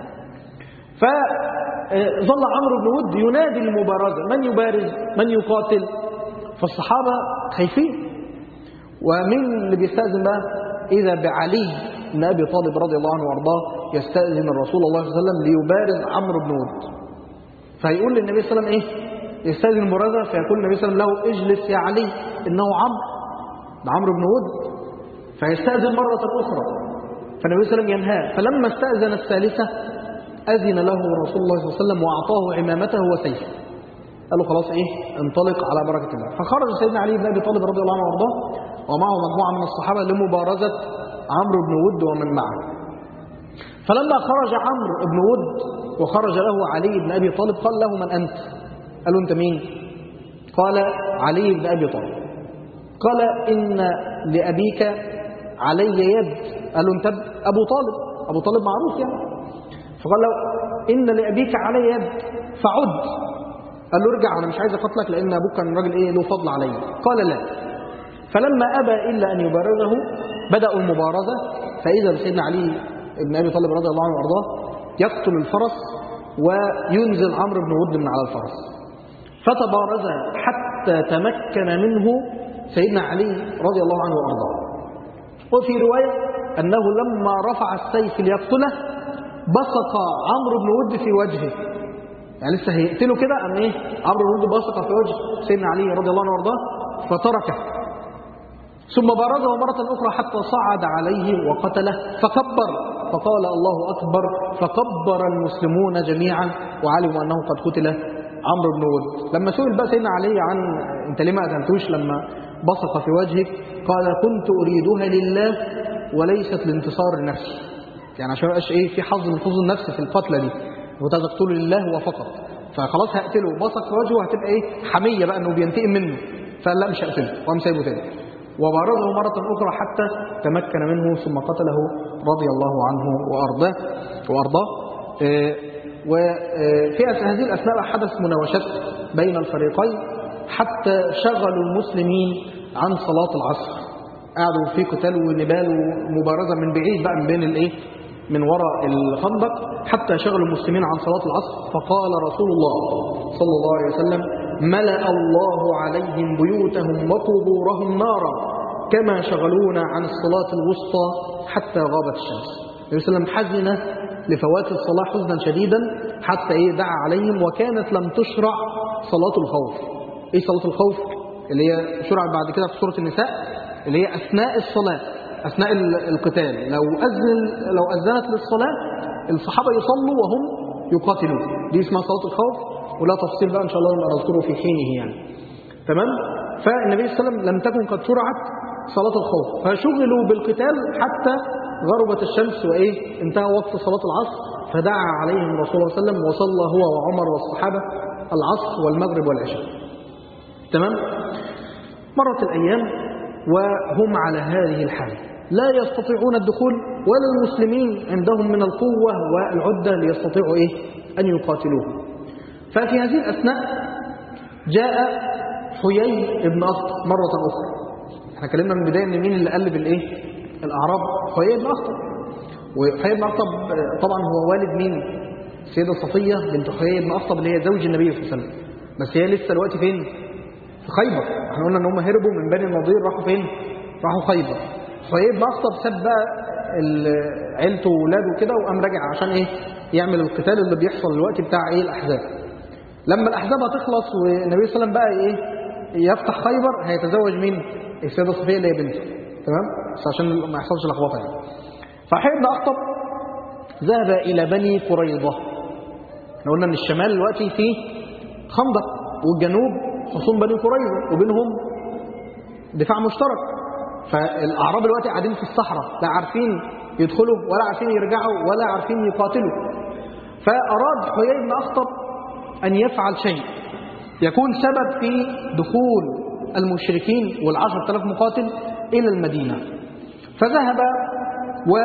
A: فظل عمرو بن ود ينادي المبارزة من يبارز من يقاتل فالصحابة خايفين ومين اللي بيستأذن بقى إذا بعلي بن أبي طالب رضي الله عنه وارضاه يستأذن الرسول الله صلى الله عليه وسلم ليبارز عمرو بن ود فيقول للنبي صلى الله عليه وسلم إيه يستأذن المبارزة فيقول النبي صلى الله عليه وسلم له اجلس يا علي إنه عمرو ده عمرو بن ود فيستأذن مرة أخرى فالنبي صلى الله عليه وسلم ينهاه فلما استأذن الثالثة أذن له رسول الله صلى الله عليه وسلم وأعطاه عمامته وسيفه قال له خلاص إيه انطلق على بركة الله فخرج سيدنا علي بن أبي طالب رضي الله عنه وارضاه ومعه مجموعة من الصحابة لمبارزة عمرو بن ود ومن معه فلما خرج عمرو بن ود وخرج له علي بن أبي طالب قال له من أنت قالوا أنت مين قال علي بن أبي طالب قال إن لأبيك علي يد قالوا أنت أبو طالب أبو طالب معروف يعني فقال له إن لأبيك علي يد فعد قال له ارجع أنا مش عايز أقتلك لأن أبوك كان راجل إيه له فضل علي قال لا فلما أبى إلا أن يبارزه بدأوا المبارزة فإذا بسيدنا علي بن أبي طالب رضي الله عنه وأرضاه يقتل الفرس وينزل عمرو بن ود من على الفرس فتبارز حتى تمكن منه سيدنا علي رضي الله عنه وأرضاه وفي رواية أنه لما رفع السيف ليقتله بصق عمرو بن ود في وجهه يعني لسه هيقتله كده أم إيه عمرو بن ود بصق في وجه سيدنا علي رضي الله عنه وأرضاه فتركه ثم بارزه مرة أخرى حتى صعد عليه وقتله فكبر فقال الله أكبر فكبر المسلمون جميعا وعلموا أنه قد قتل عمرو بن ود لما سئل بقى سيدنا علي عن أنت ليه ما أذنتوش لما بصق في وجهك قال كنت أريدها لله وليست لانتصار النفس يعني عشان ما يبقاش ايه في حظ من حظوظ النفس في القتله دي وانت تقتله لله وفقط فخلاص هقتله بصق في وجهه هتبقى ايه حميه بقى انه بينتقم منه فقال لا مش هقتله وقام سايبه تاني وبارزه مرة أخرى حتى تمكن منه ثم قتله رضي الله عنه وأرضاه وأرضاه وفي هذه الأثناء حدث مناوشات بين الفريقين حتى شغلوا المسلمين عن صلاة العصر قعدوا في قتال ونبال ومبارزة من بعيد بقى من بين الايه من وراء الخندق حتى شغلوا المسلمين عن صلاة العصر فقال رسول الله صلى الله عليه وسلم ملأ الله عليهم بيوتهم وقبورهم نارا كما شغلونا عن الصلاة الوسطى حتى غابت الشمس النبي صلى الله عليه وسلم حزن لفوات الصلاة حزنا شديدا حتى ايه دعا عليهم وكانت لم تشرع صلاة الخوف ايه صلاة الخوف اللي هي شرع بعد كده في سورة النساء اللي هي أثناء الصلاة أثناء القتال لو أذن لو أذنت للصلاة الصحابة يصلوا وهم يقاتلون دي اسمها صلاة الخوف ولا تفصيل بقى إن شاء الله نذكره في حينه يعني تمام فالنبي صلى الله عليه وسلم لم تكن قد شرعت صلاة الخوف فشغلوا بالقتال حتى غربت الشمس وإيه انتهى وقت صلاة العصر فدعا عليهم رسول الله صلى الله عليه وسلم وصلى هو وعمر والصحابة العصر والمغرب والعشاء تمام مرت الأيام وهم على هذه الحال لا يستطيعون الدخول ولا المسلمين عندهم من القوة والعدة ليستطيعوا إيه؟ أن يقاتلوه ففي هذه الأثناء جاء حيي بن أخطب مرة أخرى احنا كلمنا من البداية ان مين اللي قلب الايه الأعراب حيي بن أخطب وحيي بن أخطب طبعا هو والد مين السيدة صفية بنت حيي بن أخطب اللي هي زوج النبي صلى الله عليه وسلم بس هي لسه دلوقتي فين في خيبر احنا قلنا ان هم هربوا من بني النضير راحوا فين راحوا خيبر حيي بن أخطب ساب بقى عيلته وولاده كده وقام راجع عشان ايه يعمل القتال اللي بيحصل دلوقتي بتاع ايه الاحزاب لما الاحزاب هتخلص والنبي صلى الله عليه وسلم بقى ايه يفتح خيبر هيتزوج مين السيده صفيه اللي هي بنته تمام بس عشان ما يحصلش لخبطه يعني فحي بن اخطب ذهب الى بني قريظه احنا قلنا ان الشمال دلوقتي فيه خندق والجنوب حصون بني قريظه وبينهم دفاع مشترك فالاعراب دلوقتي قاعدين في الصحراء لا عارفين يدخلوا ولا عارفين يرجعوا ولا عارفين يقاتلوا فاراد حيي بن اخطب ان يفعل شيء يكون سبب في دخول المشركين والعشر تلاف مقاتل إلى المدينة فذهب و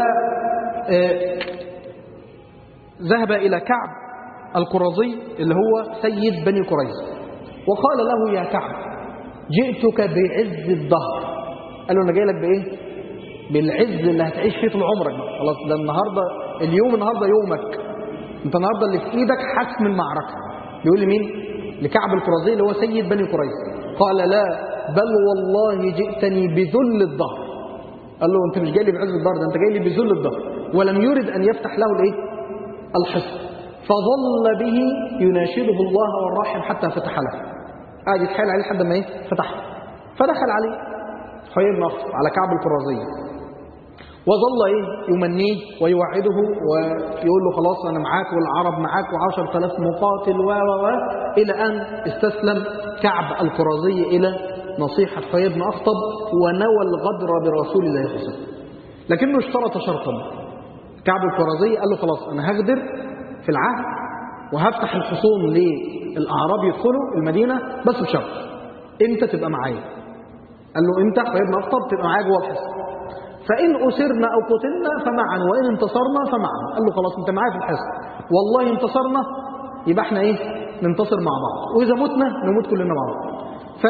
A: ذهب إلى كعب القرظي اللي هو سيد بني قريظة وقال له يا كعب جئتك بعز الظهر قال له أنا جاي لك بإيه بالعز اللي هتعيش فيه طول عمرك خلاص ده النهاردة اليوم النهاردة يومك انت النهاردة اللي في ايدك حسم المعركة بيقول لمين لكعب القرظي اللي هو سيد بني قريظة قال لا بل والله جئتني بذل الظهر قال له انت مش جاي لي بعز الظهر ده انت جاي لي بذل الظهر ولم يرد ان يفتح له الايه الحصن فظل به يناشده الله والراحم حتى فتح له قاعد يتحايل عليه لحد ما ايه فتح فدخل عليه حيي بن اخطب على كعب القرظي وظل ايه يمنيه ويوعده ويقول له خلاص انا معاك والعرب معاك وعشر تلاف مقاتل و و و الى ان استسلم كعب القرظي الى نصيحة حيي بن اخطب ونوى الغدر برسول الله صلى الله عليه وسلم لكنه اشترط شرطا كعب القرظي قال له خلاص انا هغدر في العهد وهفتح الحصون للاعراب يدخلوا المدينه بس بشرط انت تبقى معايا قال له انت حيي بن اخطب تبقى معايا جوه الحصن فإن أسرنا أو قتلنا فمعا وإن انتصرنا فمعا قال له خلاص أنت معايا في الحصن والله انتصرنا يبقى احنا إيه ننتصر مع بعض وإذا متنا نموت كلنا مع بعض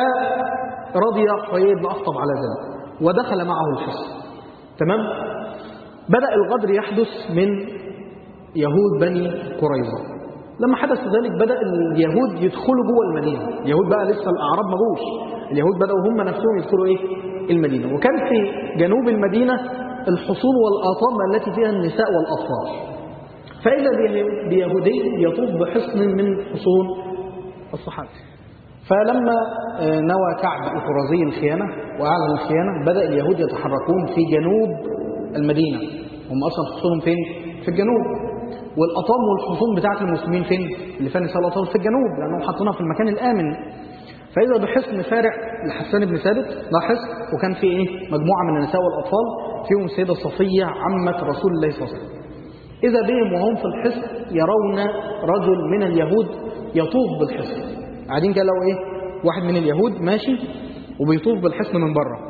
A: فرضي حيي بن أخطب على ذلك ودخل معه الحصن تمام بدأ الغدر يحدث من يهود بني قريظة لما حدث ذلك بدأ اليهود يدخلوا جوه المدينة اليهود بقى لسه الأعراب ما جوش اليهود بدأوا هم نفسهم يدخلوا إيه المدينة وكان في جنوب المدينة الحصون والآطام التي فيها النساء والأطفال فإذا بيهودي يطوف بحصن من حصون الصحابة فلما نوى كعب القرظي الخيانة وأعلن الخيانة بدأ اليهود يتحركون في جنوب المدينة هم أصلا حصونهم فين؟ في الجنوب والأطام والحصون بتاعة المسلمين فين؟ اللي فيها نساء الأطفال في الجنوب لأنهم حاطينها في المكان الآمن فإذا بحصن فارع لحسان بن ثابت ده حصن وكان فيه إيه؟ مجموعة من النساء والأطفال فيهم السيدة صفية عمة رسول الله صلى الله عليه وسلم إذا بهم وهم في الحصن يرون رجل من اليهود يطوف بالحصن قاعدين كده لو إيه واحد من اليهود ماشي وبيطوف بالحصن من بره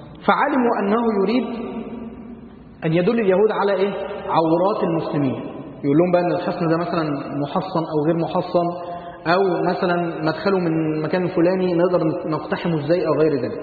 A: فعلموا أنه يريد أن يدل اليهود على إيه عورات المسلمين يقول لهم بقى ان الحصن ده مثلا محصن او غير محصن او مثلا مدخله من المكان الفلاني نقدر نقتحمه ازاي او غير ذلك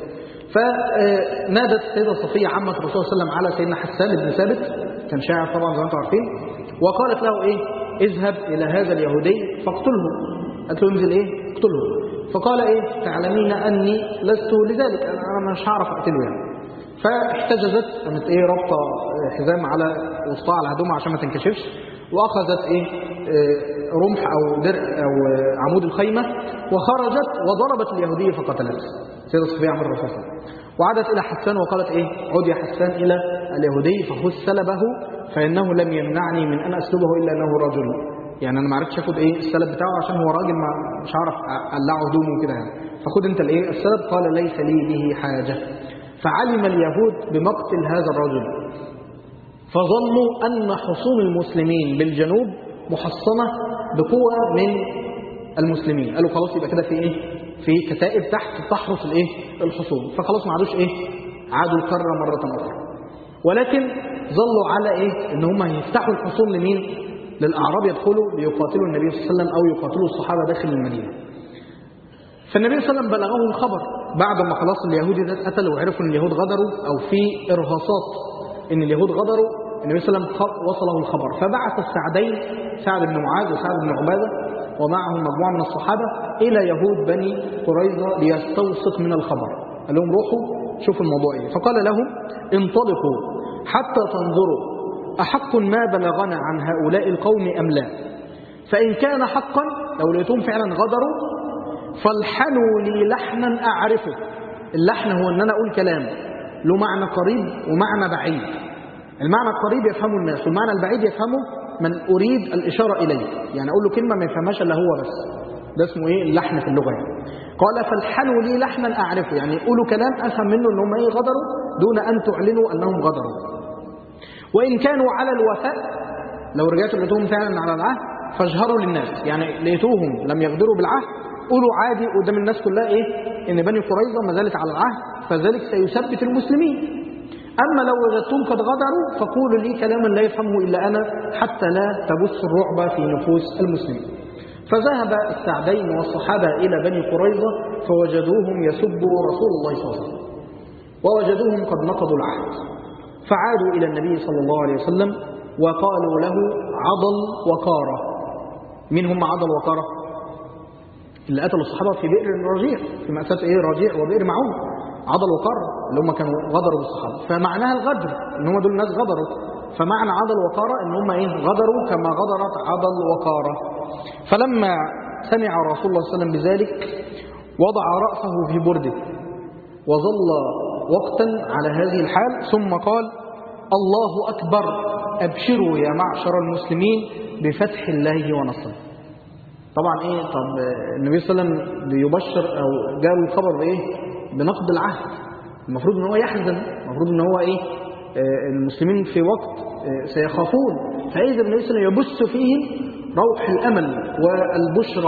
A: فنادت السيده صفيه عمه الرسول صلى الله عليه وسلم على سيدنا حسان بن ثابت كان شاعر طبعا زي ما انتم عارفين وقالت له ايه اذهب الى هذا اليهودي فاقتله قالت له انزل ايه اقتله فقال ايه تعلمين اني لست لذلك انا مش هعرف اقتله يعني فاحتجزت قامت ايه رابطه حزام على وسطها على هدومها عشان ما تنكشفش واخذت ايه آه، رمح او درع او آه، عمود الخيمه وخرجت وضربت اليهوديه فقتلته سيده صفيه عمر الرسول صلى الله عليه وسلم وعادت الى حسان وقالت ايه عد يا حسان الى اليهودي فخذ سلبه فانه لم يمنعني من ان اسلبه الا انه رجل يعني انا ما عرفتش اخد ايه السلب بتاعه عشان هو راجل ما مش هعرف اقلعه هدومه وكده يعني فخد انت الايه السلب قال ليس لي به حاجه فعلم اليهود بمقتل هذا الرجل فظنوا أن حصون المسلمين بالجنوب محصنة بقوة من المسلمين قالوا خلاص يبقى كده في إيه في كتائب تحت تحرس الإيه الحصون فخلاص ما عادوش إيه عادوا القارة مرة أخرى ولكن ظلوا على إيه إن هم يفتحوا الحصون لمين للأعراب يدخلوا ليقاتلوا النبي صلى الله عليه وسلم أو يقاتلوا الصحابة داخل المدينة فالنبي صلى الله عليه وسلم بلغه الخبر بعد ما خلاص اليهود ده اتقتلوا وعرفوا ان اليهود غدروا او في ارهاصات ان اليهود غدروا النبي صلى الله عليه وسلم خ- وصله الخبر فبعث السعدين سعد بن معاذ وسعد بن عباده ومعهم مجموعه من الصحابه الى يهود بني قريظه ليستوثق من الخبر قال لهم روحوا شوفوا الموضوع ايه فقال لهم انطلقوا حتى تنظروا احق ما بلغنا عن هؤلاء القوم ام لا فان كان حقا لو لقيتهم فعلا غدروا فالحنوا لي لحنا أعرفه اللحن هو أن أنا أقول كلام له معنى قريب ومعنى بعيد المعنى القريب يفهمه الناس والمعنى البعيد يفهمه من أريد الإشارة إليه يعني أقول له كلمة ما يفهمهاش إلا هو بس ده اسمه إيه اللحن في اللغة يعني. قال فالحنوا لي لحنا أعرفه يعني قولوا كلام أفهم منه أنهم إيه غدروا دون أن تعلنوا أنهم غدروا وإن كانوا على الوفاء لو رجعتوا لقيتوهم فعلا على العهد فاجهروا للناس يعني لقيتوهم لم يغدروا بالعهد قولوا عادي قدام الناس كلها ايه ان بني قريظه ما زالت على العهد فذلك سيثبت المسلمين اما لو وجدتم قد غدروا فقولوا لي كلاما لا يفهمه الا انا حتى لا تبث الرعب في نفوس المسلمين فذهب السعدين والصحابه الى بني قريظه فوجدوهم يسبوا رسول الله صلى الله عليه وسلم ووجدوهم قد نقضوا العهد فعادوا الى النبي صلى الله عليه وسلم وقالوا له عضل وقاره من هم عضل وقاره اللي قتلوا الصحابة في بئر الرجيع في مأساة إيه رجيع وبئر معون عضل وقر اللي هم كانوا غدروا بالصحابة فمعناها الغدر إن هم دول ناس غدروا فمعنى عضل وقارة إن هم إيه غدروا كما غدرت عضل وقارة فلما سمع رسول الله صلى الله عليه وسلم بذلك وضع رأسه في برده وظل وقتا على هذه الحال ثم قال الله أكبر أبشروا يا معشر المسلمين بفتح الله ونصره طبعا ايه طب النبي صلى الله عليه وسلم بيبشر او جاء الخبر بايه بنقض العهد المفروض ان هو يحزن المفروض ان هو ايه آه، المسلمين في وقت آه، سيخافون فاذا النبي صلى الله عليه وسلم يبث فيهم روح الامل والبشرى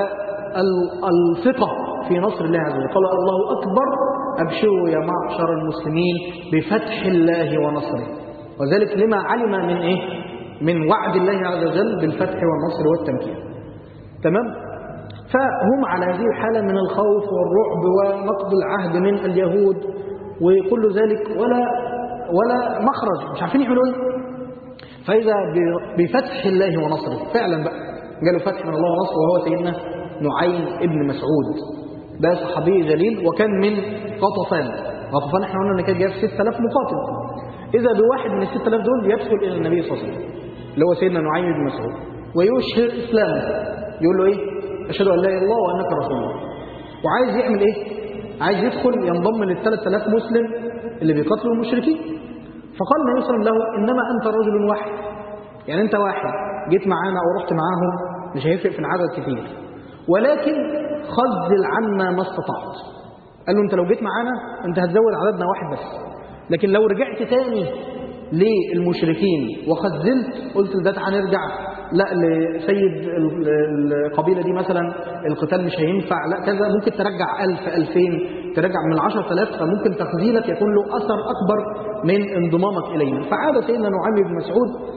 A: والثقه في نصر الله عز وجل قال الله اكبر ابشروا يا معشر المسلمين بفتح الله ونصره وذلك لما علم من ايه من وعد الله عز وجل بالفتح والنصر والتمكين تمام فهم على هذه الحالة من الخوف والرعب ونقض العهد من اليهود وكل ذلك ولا ولا مخرج مش عارفين يعملوا ايه فإذا ب- بفتح الله ونصره فعلا بقى جاله فتح من الله ونصره وهو سيدنا نعيم ابن مسعود ده صحابي جليل وكان من غطفان غطفان احنا قلنا ان كان جايب 6000 مقاتل اذا بواحد من ال 6000 دول يدخل الى النبي صلى الله عليه وسلم اللي هو سيدنا نعيم بن مسعود ويشهر اسلامه يقول له ايه اشهد ان لا اله الا الله وانك رسول الله وعايز يعمل ايه عايز يدخل ينضم لل 3000 مسلم اللي بيقاتلوا المشركين فقال النبي صلى الله عليه وسلم له انما انت رجل واحد يعني انت واحد جيت معانا او رحت معاهم مش هيفرق في العدد كتير ولكن خذل عنا ما استطعت قال له انت لو جيت معانا انت هتزود عددنا واحد بس لكن لو رجعت تاني للمشركين وخذلت قلت ده تعالى نرجع لا لسيد ال- القبيلة دي مثلا القتال مش هينفع لا كذا ممكن ترجع ألف ألفين ترجع من العشر ثلاث فممكن تخذيلك يكون له أثر أكبر من انضمامك إلينا فعاد سيدنا نعيم بن مسعود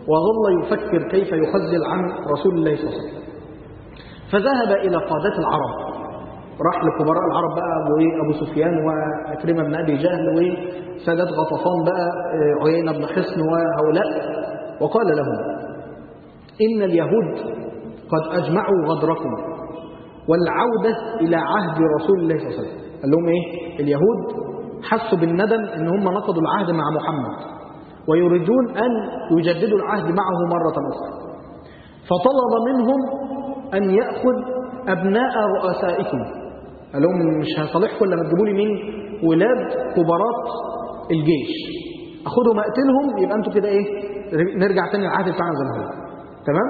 A: وظل يفكر كيف يخزل عن رسول الله صلى الله عليه وسلم فذهب إلى قادة العرب راح لكبراء العرب بقى أبو, أبو سفيان وأكرمة بن أبي جهل وسادات غطفان بقى عيينة بن حصن وهؤلاء وقال لهم إن اليهود قد أجمعوا غدركم والعودة إلى عهد رسول الله صلى الله عليه وسلم قال لهم إيه اليهود حسوا بالندم إن هم نقضوا العهد مع محمد ويريدون أن يجددوا العهد معه مرة أخرى فطلب منهم أن يأخذ أبناء رؤسائكم قال لهم مش هصالحكم لما تجيبوا لي مين ولاد كبارات الجيش أخذهم أقتلهم يبقى أنتوا كده إيه نرجع تاني العهد بتاعنا زي ما هو تمام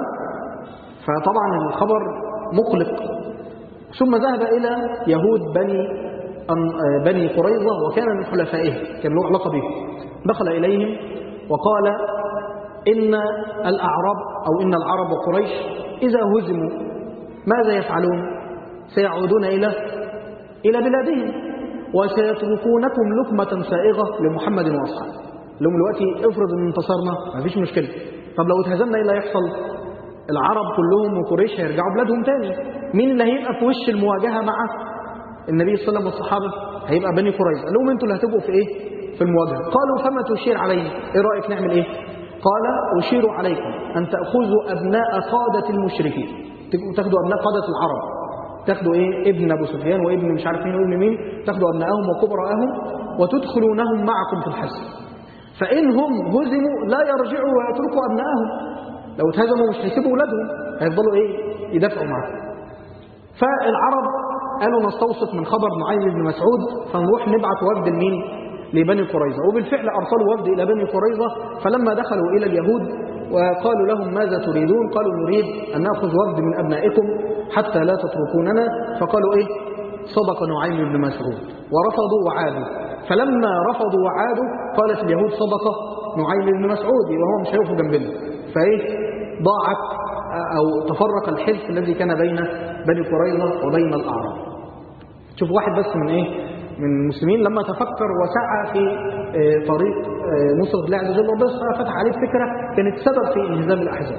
A: فطبعا الخبر مقلق ثم ذهب إلى يهود بني بني قريظة وكان من حلفائه كان له علاقة بهم دخل إليهم وقال إن الأعراب أو إن العرب وقريش إذا هزموا ماذا يفعلون سيعودون إلى إلى بلادهم وسيتركونكم لقمة سائغة لمحمد وأصحابه لهم دلوقتي افرض ان انتصرنا ما فيش مشكلة طب لو اتهزمنا ايه اللي هيحصل العرب كلهم وقريش هيرجعوا بلادهم تاني مين اللي هيبقى في وش المواجهة مع النبي صلى الله عليه وسلم والصحابة هيبقى بني قريظة قال لهم انتوا اللي هتبقوا في ايه في المواجهة قالوا فما تشير علينا ايه رأيك نعمل ايه قال أشير عليكم أن تأخذوا أبناء قادة المشركين تاخدوا أبناء قادة العرب تاخدوا ايه ابن ابو سفيان وابن مش عارف مين وابن مين تاخدوا ابنائهم وكبراءهم وتدخلونهم معكم في الحصن فانهم هزموا لا يرجعوا ويتركوا ابنائهم لو اتهزموا مش هيسيبوا اولادهم هيفضلوا ايه يدافعوا معاهم فالعرب قالوا نستوثق من خبر معين بن مسعود فنروح نبعث وفد لمين لبني قريظه وبالفعل ارسلوا وفد الى بني قريظه فلما دخلوا الى اليهود وقالوا لهم ماذا تريدون قالوا نريد ان ناخذ وفد من ابنائكم حتى لا تتركوننا فقالوا ايه صدق نعيم بن مسعود ورفضوا وعادوا فلما رفضوا وعادوا قالت اليهود صدق نعيم بن مسعود وهو مش هيقفوا جنبنا فايه ضاعت او تفرق الحلف الذي كان بين بني قريظه وبين الاعراب شوف واحد بس من ايه من المسلمين لما تفكر وسعى في طريق نصرة الله عز وجل ربنا فتح عليه فكرة كانت سبب في انهزام الأحزاب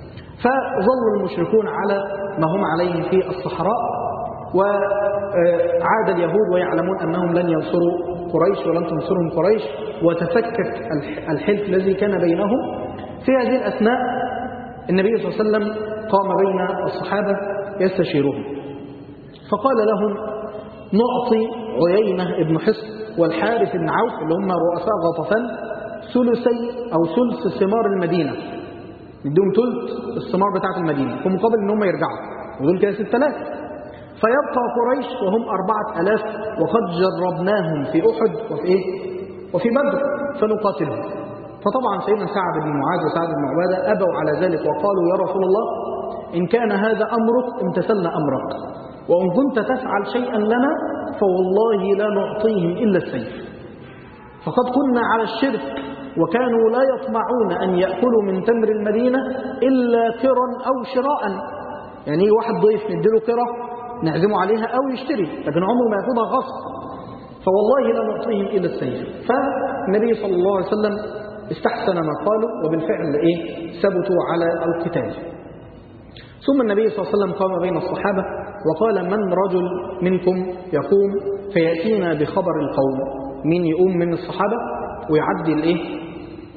A: فظل المشركون على ما هم عليه في الصحراء وعاد اليهود ويعلمون أنهم لن ينصروا قريش ولن تنصرهم قريش وتفكك الحلف الذي كان بينهم في هذه الأثناء النبي صلى الله عليه وسلم قام بين الصحابة يستشيرهم فقال لهم نعطي عيينة ابن حصن والحارث بن عوف اللي هم رؤساء غطفان ثلثي أو ثلث ثمار المدينة يديهم ثلث الثمار بتاعة المدينة في مقابل ان هم يرجعوا ودول كده 6000 فيبقى قريش وهم 4000 وقد جربناهم في أحد وفي إيه؟ وفي بدر فنقاتلهم فطبعا سيدنا سعد بن معاذ وسعد بن عبادة أبوا على ذلك وقالوا يا رسول الله إن كان هذا أمرك امتثلنا أمرك وإن كنت تفعل شيئا لنا فوالله لا نعطيهم إلا السيف فقد كنا على الشرك وكانوا لا يطمعون أن يأكلوا من تمر المدينة إلا كرا أو شراء يعني واحد ضيف نديله كرة نعزمه عليها أو يشتري لكن عمره ما يأخذها غصب فوالله لا نعطيهم إلا السيف فالنبي صلى الله عليه وسلم استحسن ما قالوا وبالفعل إيه ثبتوا على القتال ثم النبي صلى الله عليه وسلم قام بين الصحابة وقال من رجل منكم يقوم فيأتينا بخبر القوم مين يقوم من الصحابة ويعدي الايه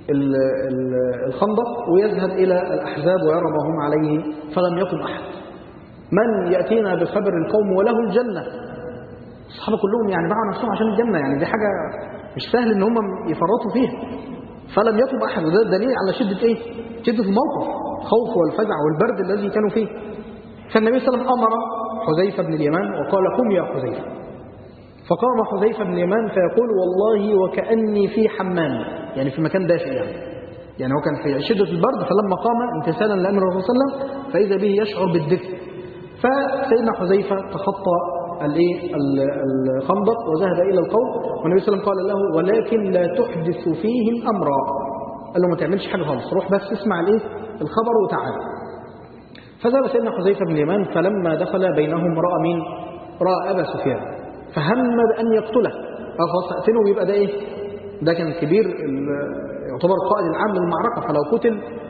A: الخندق ويذهب إلى الأحزاب ويرى ما هم عليه فلم يقم أحد من يأتينا بخبر القوم وله الجنة الصحابة كلهم يعني باعوا نفسهم عشان الجنة يعني دي حاجة مش سهل ان هم يفرطوا فيها فلم يقم أحد وده دليل على شدة ايه شدة الموقف الخوف والفزع والبرد الذي كانوا فيه فالنبي صلى الله عليه وسلم أمر حذيفة بن اليمان وقال قم يا حذيفة فقام حذيفة بن اليمان فيقول والله وكأني في حمام يعني في مكان دافئ يعني يعني هو كان في شدة البرد فلما قام امتثالا لأمر الرسول صلى الله عليه وسلم فإذا به يشعر بالدفء فسيدنا حذيفة تخطى الايه الخندق وذهب إلى القوم والنبي صلى الله عليه وسلم قال له ولكن لا تحدث فيهم أمرا قال له ما تعملش حاجة خالص روح بس اسمع الايه الخبر وتعال فذهب سيدنا حذيفة بن اليمان فلما دخل بينهم رأى مين رأى أبا سفيان فهم بأن يقتله خلاص اقتله ويبقى ده ايه ده كان كبير يعتبر القائد العام للمعركة فلو قتل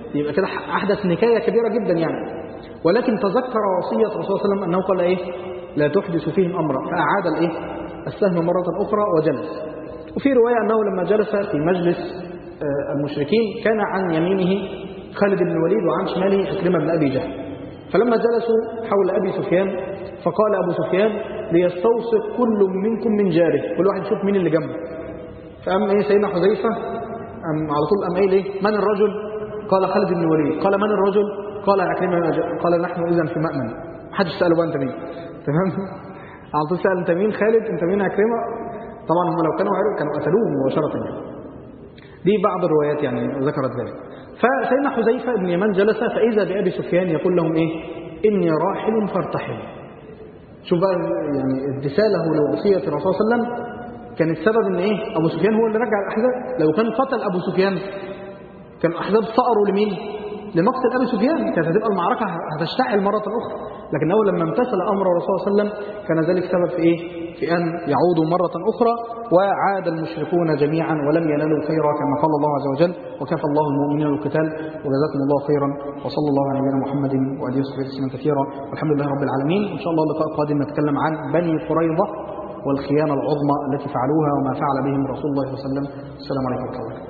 A: يبقى كده أحدث نكاية كبيرة جدا يعني ولكن تذكر وصية الرسول صلى الله عليه وسلم أنه قال إيه لا تحدث فيهم أمرا فأعاد الإيه السهم مرة أخرى وجلس وفي رواية أنه لما جلس في مجلس المشركين كان عن يمينه خالد بن الوليد وعن شماله عكرمة بن أبي جهل فلما جلسوا حول أبي سفيان فقال أبو سفيان ليستوثق كل منكم من جاره كل واحد يشوف مين اللي جنبه فقام إيه سيدنا حذيفة أم على طول قام قايل إيه من الرجل قال خالد بن الوليد قال من الرجل قال عكرمة بن أبي جهل قال نحن إذا في مأمن محدش سأله بقى أنت مين تمام على طول سأل أنت مين خالد أنت مين عكرمة طبعا هم لو كانوا عرفوا كانوا قتلوه مباشرة يعني دي بعض الروايات يعني ذكرت ذلك فسيدنا حذيفة بن يمان جلس فإذا بأبي سفيان يقول لهم إيه إني راحل فارتحل شوف بقى يعني امتثاله لوصية الرسول صلى الله عليه وسلم كان السبب ان ايه ابو سفيان هو اللي رجع الاحزاب لو كان قتل ابو سفيان كان الاحزاب صقروا لمين لمقتل ابي سفيان كانت هتبقى المعركه هتشتعل مره اخرى لكنه لما امتثل امر الرسول صلى الله عليه وسلم كان ذلك سبب في ايه في ان يعودوا مره اخرى وعاد المشركون جميعا ولم ينالوا خيرا كما قال الله عز وجل وكفى الله المؤمنين القتال وجزاكم الله خيرا وصلى الله على نبينا محمد واله وصحبه وسلم كثيرا والحمد لله رب العالمين ان شاء الله اللقاء القادم نتكلم عن بني قريظه والخيانه العظمى التي فعلوها وما فعل بهم رسول الله صلى الله عليه وسلم السلام عليكم ورحمه الله